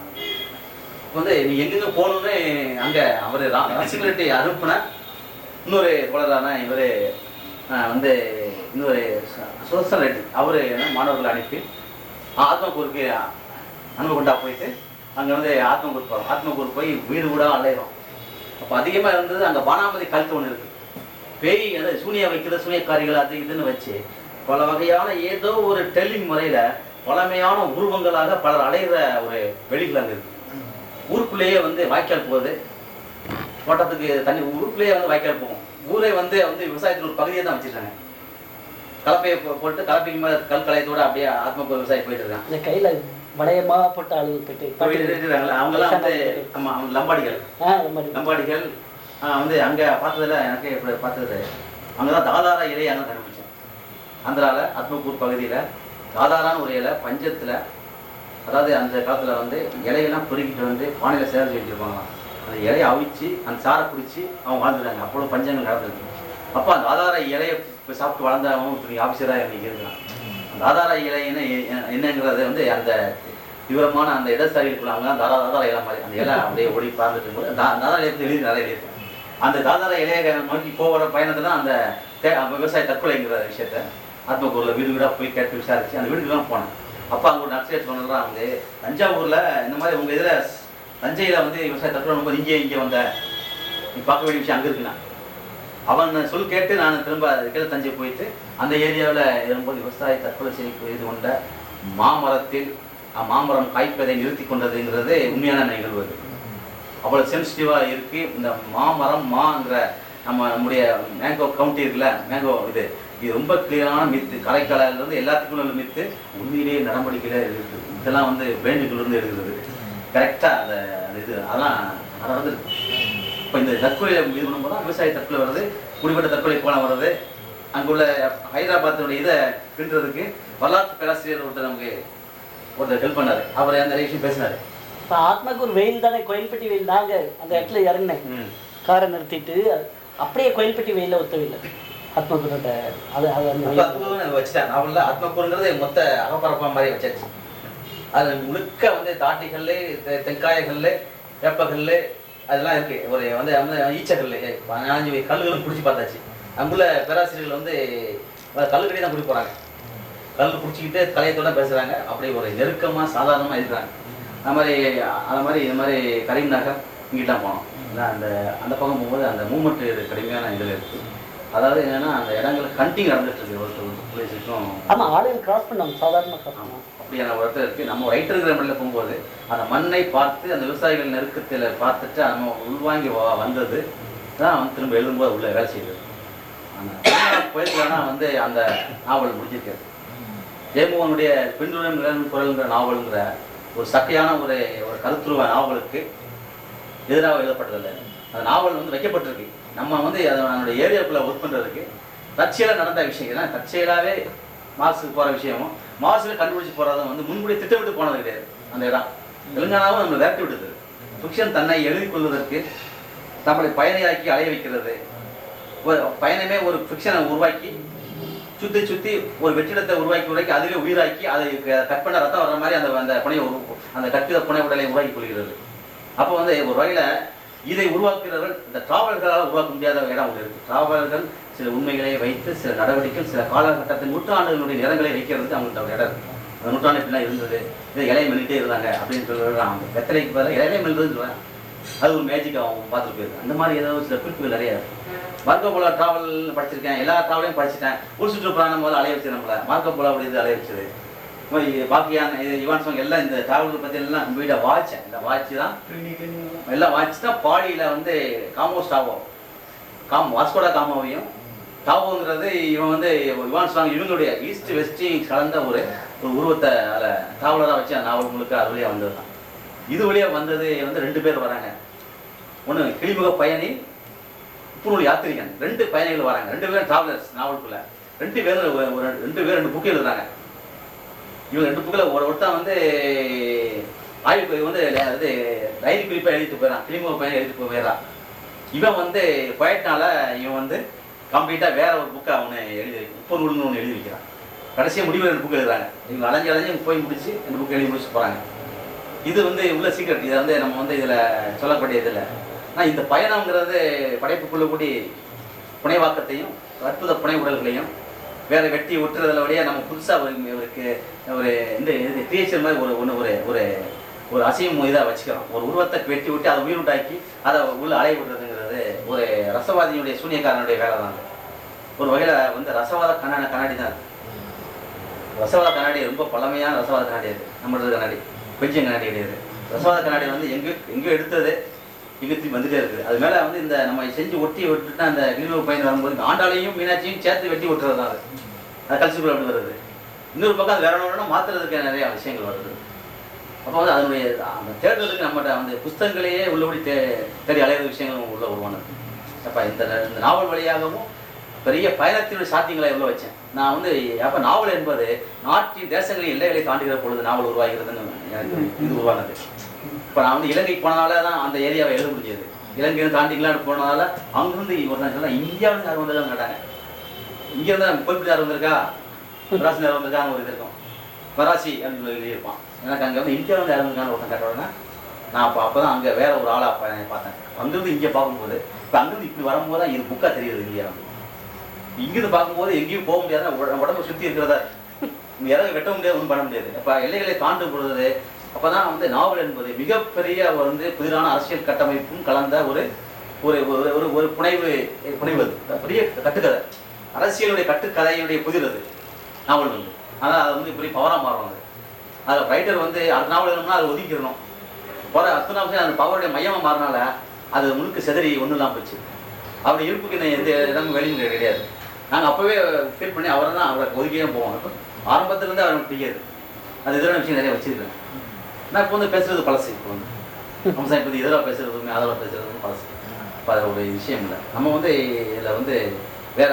வந்து நீ எங்கெங்க போகணும்னு அங்க அவர் ரசிகர்கிட்ட அனுப்புன இன்னொரு தோழரான இவர் வந்து இன்னொரு சு- சுதர்சன் ரெட்டி அவர் மாணவர்களை அனுப்பி ஆத்மகூருக்கு அனுபவண்டா போயிட்டு அங்கே வந்து ஆத்மகூர் போகிறோம் ஆத்மகூர் போய் வீடு கூட அலையிறோம் அப்போ அதிகமாக இருந்தது அங்கே பானாமதி கழுத்து ஒன்று இருக்கு பேய் அதாவது சூனியா வைக்கிற சூனியக்காரிகள் அது இதுன்னு வச்சு பல வகையான ஏதோ ஒரு டெல்லிங் முறையில் பழமையான உருவங்களாக பலர் அலைகிற ஒரு வெளிகள் அங்கே இருக்கு ஊருக்குள்ளேயே வந்து வாய்க்கால் போகுது தோட்டத்துக்கு தண்ணி ஊருக்குள்ளேயே வந்து வாய்க்கால் போகும் ஊரே வந்து வந்து விவசாயத்தில் ஒரு பகுதியை தான் வச்சிருக்காங்க கலப்பையை போ- போட்டு கலப்பைக்கு மேலே கல் கலையத்தோட அப்படியே ஆத்மக்கு விவசாயி போயிட்டு இருக்காங்க இந்த கையில வளையமா போட்ட ஆளு போயிட்டு போயிட்டு இருக்காங்களா அவங்கெல்லாம் வந்து ஆமா அவங்க லம்பாடிகள் ஆ அந்த மாதிரி லம்பாடிகள் ஆ, வந்து அங்க பார்த்ததுல எனக்கு இப்படி பார்த்தது அங்கதான் தாதாரா இலையை அங்கே கண்டுபிடிச்சேன் ஆந்திரால அத்மக்கூர் பகுதியில தாதாரான்னு ஒரு இலை பஞ்சத்துல அதாவது அந்த காலத்துல வந்து இலையெல்லாம் பொறுக்கிட்டு வந்து பானையில சேகரிச்சு வச்சிருப்பாங்களாம் அந்த இலையை அவிச்சு அந்த சாரை குடிச்சு அவங்க வாழ்ந்துருக்காங்க அப்பொழுது பஞ்சங்கள் நடந்திருக்கு அப்போ அந்த ஆதார இலையை இப்ப சாப்பிட்டு வளர்ந்தவங்க பெரிய ஆஃபீஸராக இன்னைக்கு இருக்கான் அந்த ஆதார இலை என்ன எ- என்னங்கிறது வந்து அந்த தீவிரமான அந்த இடசாரிகளுக்குள்ள அவங்க தான் தாரா தாரா இலை மாதிரி அந்த இலை அப்படியே ஓடி பார்த்துட்டு இருக்கும்போது அந்த அந்த ஆதார இலை பத்தி எழுதி நிறைய எழுதியிருக்கேன் அந்த தாதார இளைய நோக்கி போகிற பயணத்துல தான் அந்த தே- அந்த விவசாய தற்கொலைங்கிற விஷயத்த ஆத்மகூரில் வீடு வீடாக போய் கேட்டு விசாரிச்சு அந்த வீட்டுக்குலாம் போனேன் அப்போ அங்கே ஒரு நக்சலைட் சொன்னதான் வந்து தஞ்சாவூரில் இந்த மாதிரி உங்கள் இதில் தஞ்சையில் வந்து விவசாய தற்கொலை ரொம்ப இங்கே இங்கே வந்த நீ பார்க்க வேண்டிய விஷயம் அங்கே இருக்குண்ணா அவன் சொல் கேட்டு நான் திரும்ப கீழே தஞ்சை போயிட்டு அந்த ஏரியாவில் இருக்கும்போது விவசாய தற்கொலை செய்து கொண்ட மாமரத்தில் மாமரம் காய்ப்பதை நிறுத்தி கொண்டதுங்கிறது உண்மையான நிகழ்வு அது அவ்வளோ சென்சிட்டிவாக இருக்கு இந்த மாமரம் மாங்கிற நம்ம நம்முடைய மேங்கோ கவுண்டி இருக்குல்ல மேங்கோ இது இது ரொம்ப கிளியரான மித்து கலைக்கலையிலேருந்து எல்லாத்துக்கும் உள்ள மித்து உண்மையிலேயே நடவடிக்கையில் இருக்குது இதெல்லாம் வந்து பிரெயினுக்குள்ளேருந்து எடுக்கிறது கரெக்டாக அந்த அந்த இது அதெல்லாம் நடந்துருக்கு இப்போ இந்த தற்கொலை இது பண்ணும்போது தான் விவசாய தற்கொலை வருது குடிப்பட்ட தற்கொலை கோலம் வருது அங்குள்ள ஹைதராபாத்தினுடைய இதை பின்றதுக்கு வரலாற்று பேராசிரியர் ஒருத்தர் நமக்கு ஒருத்தர் ஹெல்ப் பண்ணாரு அவர் அந்த விஷயம் பேசினாரு இப்போ ஆத்மகூர் வெயில் தானே கோயில்பட்டி வெயில் தாங்க அந்த இடத்துல இறங்கினேன் ம் காரை நிறுத்திட்டு அப்படியே கோயில்பட்டி வெயில ஒத்தவில்லை ஆத்மகூரோட அது அது அந்த அப்ப வெயில். அற்புதமா நான் வச்சுட்டேன் நாவல்ல ஆத்மக்கூறுங்கிறது மொத்த அகப்பரப்பா மாதிரி வச்சாச்சு அது முழுக்க வந்து தாட்டிகள்ல தெ- தெங்காயகள்ல வேப்பகல்ல அதெல்லாம் இருக்கு ஒரு வந்து வந்து ஈச்சகல்ல பதினஞ்சு கல்லுகளும் பிடிச்சி பார்த்தாச்சு அங்குள்ள பேராசிரியர்கள் வந்து கல்லுக்கடி தான் குடி போறாங்க கல் பிடிச்சிக்கிட்டு கலையத்தோட பேசுறாங்க அப்படி ஒரு நெருக்கமா சாதாரணமா இருக்கிறாங்க அந்த மாதிரி அந்த மாதிரி இந்த மாதிரி கரீம் நகர் இங்கிட்டாம் போனோம் ஏன்னா அந்த அந்த பக்கம் போகும்போது அந்த மூமெண்ட் கடுமையான இதில் இருக்கு அதாவது என்னன்னா அந்த இடங்கள்ல கண்டிங் நடந்துட்டு இருக்கு ஒரு ஒரு பிளேஸுக்கும் ஆமா ஆளுங்க கிராஸ் பண்ணாங்க சாதாரண கிராஸ் ஆமா. பண்ணாங்க அப்படியான ஒரு இடத்துல இருக்கு நம்ம ரைட்டருங்கிற மண்ணில் போகும்போது அந்த மண்ணை பார்த்து அந்த விவசாயிகள் நெருக்கத்தில் பார்த்துட்டு நம்ம உள்வாங்கி வ- வந்தது தான் வந்து திரும்ப எழுதும்போது உள்ள வேலை செய்யுது அந்த போயிருக்கலன்னா வந்து அந்த நாவல் முடிஞ்சிருக்காது ஜெயமோகனுடைய பின்னுடன் நிழல் குரல்ங்கிற நாவலுங்கிற ஒரு சட்டையான ஒரு ஒரு கருத்துருவ நாவலுக்கு எதிராக எழுதப்பட்டதில்லை அந்த நாவல் வந்து வைக்கப்பட்டிருக்கு நம்ம வந்து அதை நம்மளுடைய ஏரியாவுக்குள்ள ஒர்க் பண்ணுறதுக்கு தற்செயலாக நடந்த விஷயம் ஏன்னா தற்செயலாகவே மார்க்ஸுக்கு போகிற விஷயமும் மார்க்ஸில் கண்டுபிடிச்சு போகிறதும் வந்து முன்கூடிய திட்டமிட்டு போனது கிடையாது அந்த இடம் தெலுங்கானாவும் நம்மளை விரட்டி விடுது ஃபிக்ஷன் தன்னை எழுதி கொள்வதற்கு நம்மளை பயணியாக்கி அலைய வைக்கிறது ஒரு பயணமே ஒரு ஃபிக்ஷனை உருவாக்கி சுத்தி சுத்தி ஒரு வெற்றிடத்தை உருவாக்கி உருவாக்கி அதுவே உயிராக்கி அதை கட் பண்ண ரத்தம் வர்ற மாதிரி அந்த அந்த புனையை உரு- அந்த கட்டிட புனை உடலை உருவாக்கி கொள்கிறது அப்போ வந்து ஒரு வகையில இதை உருவாக்குகிறவர்கள் இந்த டிராவல்களால் உருவாக்க முடியாத இடம் ஒன்று இருக்கு டிராவல்கள் சில உண்மைகளை வைத்து சில நடவடிக்கைகள் சில காலகட்டத்தின் நூற்றாண்டுகளுடைய நிறங்களை வைக்கிறதுக்கு அவங்கள்ட்ட ஒரு இடம் இருக்கு அந்த நூற்றாண்டு இப்படிலாம் இருந்தது இதை இலையை மெல்லிட்டே இருந்தாங்க அப்படின்னு சொல்றது அவங்க வெத்தலைக்கு பதிலாக இலையை மெல்லுறதுன்னு சொல்லுவேன் அது ஒரு மேஜிக் அவங்க பார்த்துட்டு போயிருக்கு அந்த மாதிரி ஏதாவது சில குறிப்புகள் நிறைய இருக்கு மார்க்கோ போலா டிராவல் படிச்சிருக்கேன் எல்லா டிராவலையும் படிச்சிட்டேன் ஊர் சுற்றுப்புறான முதல்ல அலைய வச்சு நம்மள மார்க்கோ போலா அப்படி இது அலைய வச்சது போய் பாக்கியான இது இவான் சாங் எல்லாம் இந்த டிராவல் பற்றி எல்லாம் வீடை வாட்சேன் இந்த வாட்ச் தான் எல்லாம் வாட்ச் தான் பாடியில் வந்து காமோ ஸ்டாவோ காம் வாஸ்கோடா காமோவையும் டாவோங்கிறது இவன் வந்து இவான் சாங் இவங்களுடைய ஈஸ்ட் வெஸ்டையும் கலந்த ஒரு ஒரு உருவத்தை அதில் டிராவலராக வச்சு அந்த நாவல் முழுக்க அது வழியாக வந்தது தான் இது வழியாக வந்தது வந்து ரெண்டு பேர் வராங்க ஒன்று கிளிமுக பயணி உப்புநூல் யாத்திரிகன் ரெண்டு பயணிகள் வராங்க ரெண்டு பேரும் டிராவலர்ஸ் நாவலுக்குள்ள ரெண்டு பேரும் ஒரு- ஒரு ரெண்டு பேர் ரெண்டு புக்கு எழுதுறாங்க இவங்க ரெண்டு புக்கில் ஒரு ஒருத்தன் வந்து ஆய்வு குறிப்பு வந்து இது டைரி குறிப்பை எழுதிட்டு போயிடறான் கிளிமுக பயணி எழுதிட்டு போயிடறான் இவன் வந்து போயிட்டனால இவன் வந்து கம்ப்ளீட்டாக வேற ஒரு புக்கை அவனை எழுதி உப்பு நூல்னு ஒன்று எழுதி வைக்கிறான் கடைசியாக முடிவு ரெண்டு புக்கு எழுதுறாங்க இவங்க அலைஞ்சு அலைஞ்சு இவங்க போய் முடிச்சு ரெண்டு புக்கு எழுதி முடிச்சு போகிறாங்க இது வந்து உள்ள சீக்கிரம் இதை வந்து நம்ம வந்து இதில் சொல்லக்கூடிய இதில் ஆனால் இந்த பயணம்ங்கிறது படைப்புக்குள்ள கூடி புனைவாக்கத்தையும் அற்புத புனை உடல்களையும் வேற வெட்டி ஒட்டுறதுல வழியாக நம்ம புதுசாக ஒரு இவருக்கு ஒரு இந்த இது கிரியேச்சர் மாதிரி ஒரு ஒன்று ஒரு ஒரு ஒரு அசையும் இதாக வச்சுக்கிறோம் ஒரு உருவத்தை வெட்டி விட்டு அதை உயிர் உண்டாக்கி அதை உள்ள அலைய விடுறதுங்கிறது ஒரு ரசவாதியினுடைய சூனியக்காரனுடைய வேலை தான் அது. ஒரு வகையில் வந்து ரசவாத கண்ணாடி கண்ணாடி தான் அது. ரசவாத கண்ணாடி ரொம்ப பழமையான ரசவாத கண்ணாடி அது நம்மளது கண்ணாடி கொஞ்சம் கண்ணாடி கிடையாது ரசவாத கண்ணாடி வந்து எங்கேயோ எங்கேயோ எடுத்தது இங்கே திருப்பி வந்துட்டே இருக்குது அது மேலே வந்து இந்த நம்ம செஞ்சு ஒட்டி விட்டுட்டு அந்த கிளிநூறு பயன் வரும்போது இந்த ஆண்டாளையும் மீனாட்சியும் சேர்த்து வெட்டி விட்டுறது தான் அது அது கல்ச்சுக்குள்ள அப்படி வருது இன்னொரு பக்கம் அது வேற ஒன்று மாற்றுறதுக்கு நிறைய விஷயங்கள் வருது அப்போ வந்து அதனுடைய அந்த தேடுறதுக்கு நம்மகிட்ட அந்த புஸ்தகங்களையே உள்ளபடி தே தேடி அலையிற விஷயங்களும் உள்ள உருவானது அப்போ இந்த இந்த நாவல் வழியாகவும் பெரிய பயணத்தினுடைய சாத்தியங்களை உள்ள வச்சேன் நான் வந்து அப்போ நாவல் என்பது நாட்டின் தேசங்களின் எல்லைகளை தாண்டுகிற பொழுது நாவல் உருவாகிறதுன்னு எனக்கு இது உருவானது இப்போ நான் வந்து இலங்கை போனதால தான் அந்த ஏரியாவை எழுத முடிஞ்சது இலங்கையை தாண்டி இங்கிலாந்து போனதால அங்கிருந்து ஒரு சொன்னால் இந்தியாவிலிருந்து யாரும் வந்ததாக கேட்டாங்க இங்கே இருந்தால் கோயில்பட்டி யார் வந்திருக்கா மராசி யார் வந்திருக்கான்னு ஒரு இது இருக்கும் மராசி அப்படின்னு சொல்லி எழுதியிருப்பான் எனக்கு அங்கே வந்து இந்தியாவிலிருந்து யார் வந்திருக்கான்னு ஒருத்தன் கேட்ட உடனே நான் அப்போ அப்போ தான் அங்கே வேற ஒரு ஆளாக பார்த்தேன் அங்கிருந்து இங்கே பார்க்கும்போது இப்போ அங்கிருந்து இப்படி வரும்போது தான் இது புக்காக தெரியுது இந்தியா வந்து இங்கிருந்து பார்க்கும்போது எங்கேயும் போக முடியாத உட- உடம்பு சுற்றி இருக்கிறதா இங்கே இறங்க வெட்ட முடியாது ஒன்றும் பண்ண முடியாது அப்போ எல்லைகளை தாண்டும் பொழுது அப்போ தான் வந்து நாவல் என்பது மிகப்பெரிய வந்து புதிரான அரசியல் கட்டமைப்பும் கலந்த ஒரு ஒரு ஒரு ஒரு ஒரு புனைவு புனைவு அது பெரிய கட்டுக்கதை அரசியலுடைய கட்டுக்கதையுடைய புதிர் அது நாவல் வந்து ஆனால் அது வந்து இப்படி பவராக மாறும் அது அதில் ரைட்டர் வந்து அடுத்த நாவல் எழுதணும்னா அதை ஒதுக்கிடணும் போகிற அஸ்தனாம்சம் அந்த பவருடைய மையமாக மாறினால அது முழுக்க செதறி ஒன்றும் இல்லாமல் போச்சு அப்படி இருப்புக்கு நான் எந்த இடமும் வெளியும் கிடையாது நாங்கள் அப்போவே ஃபீல் பண்ணி அவரை தான் அவரை ஒதுக்கியே போவோம் அப்போ ஆரம்பத்துலேருந்து அவர் எனக்கு பிடிக்காது அது எதிரான விஷயம் நிறைய வச்சிருக்கேன் நான் இப்போ வந்து பேசுறது பழசு இப்போ வந்து அம்சம் இப்போ எதிராக பேசுறதுமே அதெல்லாம் பேசுறதுமே பழசு இப்போ அதில் ஒரு விஷயம் இல்லை நம்ம வந்து இதில் வந்து வேற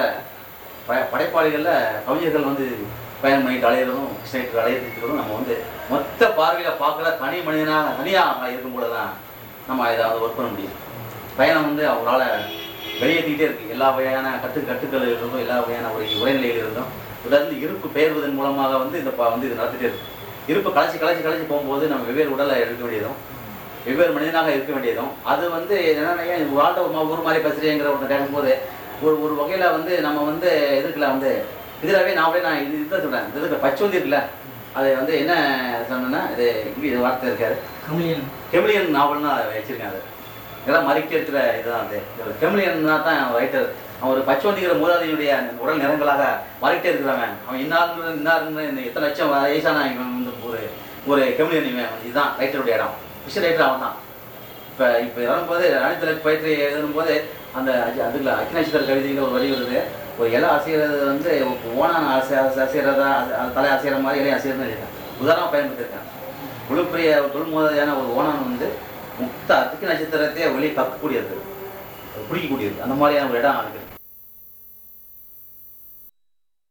ப படைப்பாளிகளில் கவிஞர்கள் வந்து பயணம் பண்ணிட்டு அலையிறதும் கிருஷ்ணகிரி அலையிறதுக்கும் நம்ம வந்து மொத்த பார்வையில் பார்க்குற தனி மனிதனாக தனியாக இருக்கும்போது தான் நம்ம இதை வந்து ஒர்க் பண்ண முடியும் பயணம் வந்து அவங்களால வெளியேற்றிக்கிட்டே இருக்கு எல்லா வகையான கட்டு கட்டுக்கள் இருந்தும் எல்லா வகையான ஒரு உரைநிலையில் இருந்தும் தொடர்ந்து இருப்பு பெயர்வதன் மூலமாக வந்து இந்த ப- வந்து இது நடத்திட்டே இருக்கு இருப்பு கலைச்சி கலைச்சி கலைச்சி போகும்போது நம்ம வெவ்வேறு உடலை எடுக்க வேண்டியதும் வெவ்வேறு மனிதனாக இருக்க வேண்டியதும் அது வந்து என்னன்னா ஏன் ஒரு ஆள்கிட்ட ஒரு மா- ஒரு மாதிரி பேசுறேங்கிற ஒன்று கேட்கும்போது ஒரு ஒரு வகையில் வந்து நம்ம வந்து இதுக்குல வந்து இதிலவே நான் அப்படியே நான் இது இதுதான் சொல்கிறேன் இதுக்கு பச்சோந்தி இருக்குல்ல அது வந்து என்ன சொன்னேன்னா இது இங்கிலீஷ் வார்த்தை இருக்காது கெமிலியன் நாவல்னு அதை வச்சிருக்கேன் அது இதெல்லாம் மறைக்க இருக்கிற இதுதான் அது கெமிலியன் தான் ரைட்டர் அவன் ஒரு பச்சோந்திங்கிற மூதாதையுடைய அந்த உடல் நிறங்களாக மாறிட்டே இருக்கிறவன் அவன் இன்னாருங்கிற இன்னாருங்கிற இந்த எத்தனை லட்சம் வயசான இவன் வந்து ஒரு ஒரு கெமிலியன் இவன் இதுதான் ரைட்டருடைய இடம் விஷய ரைட்டர் அவன் தான் இப்போ இப்போ இறங்கும்போது ராணித்தலைக்கு பயிற்சி எழுதும்போது அந்த அஜ- அதுல அக்கினேஸ்வரர் கவிதையில் ஒரு வரி வருது ஒரு இலை அசைகிறது வந்து ஓனான அசை அசை- அசைகிறதா அது- அது தலை அசைகிற மாதிரி இலையை அசைகிறதுன்னு எழுதியிருக்கேன் உதாரணம் பயன்படுத்தியிருக்கேன் உளுப்பிரிய தொழில்முறையான ஒரு ஓனான் வந்து முக்த அத்திக்க நட்சத்திரத்தையே வெளியே கக்கக்கூடியது அது பிடிக்கக்கூடியது அந்த மாதிரியான ஒரு இடம் அதுக்கு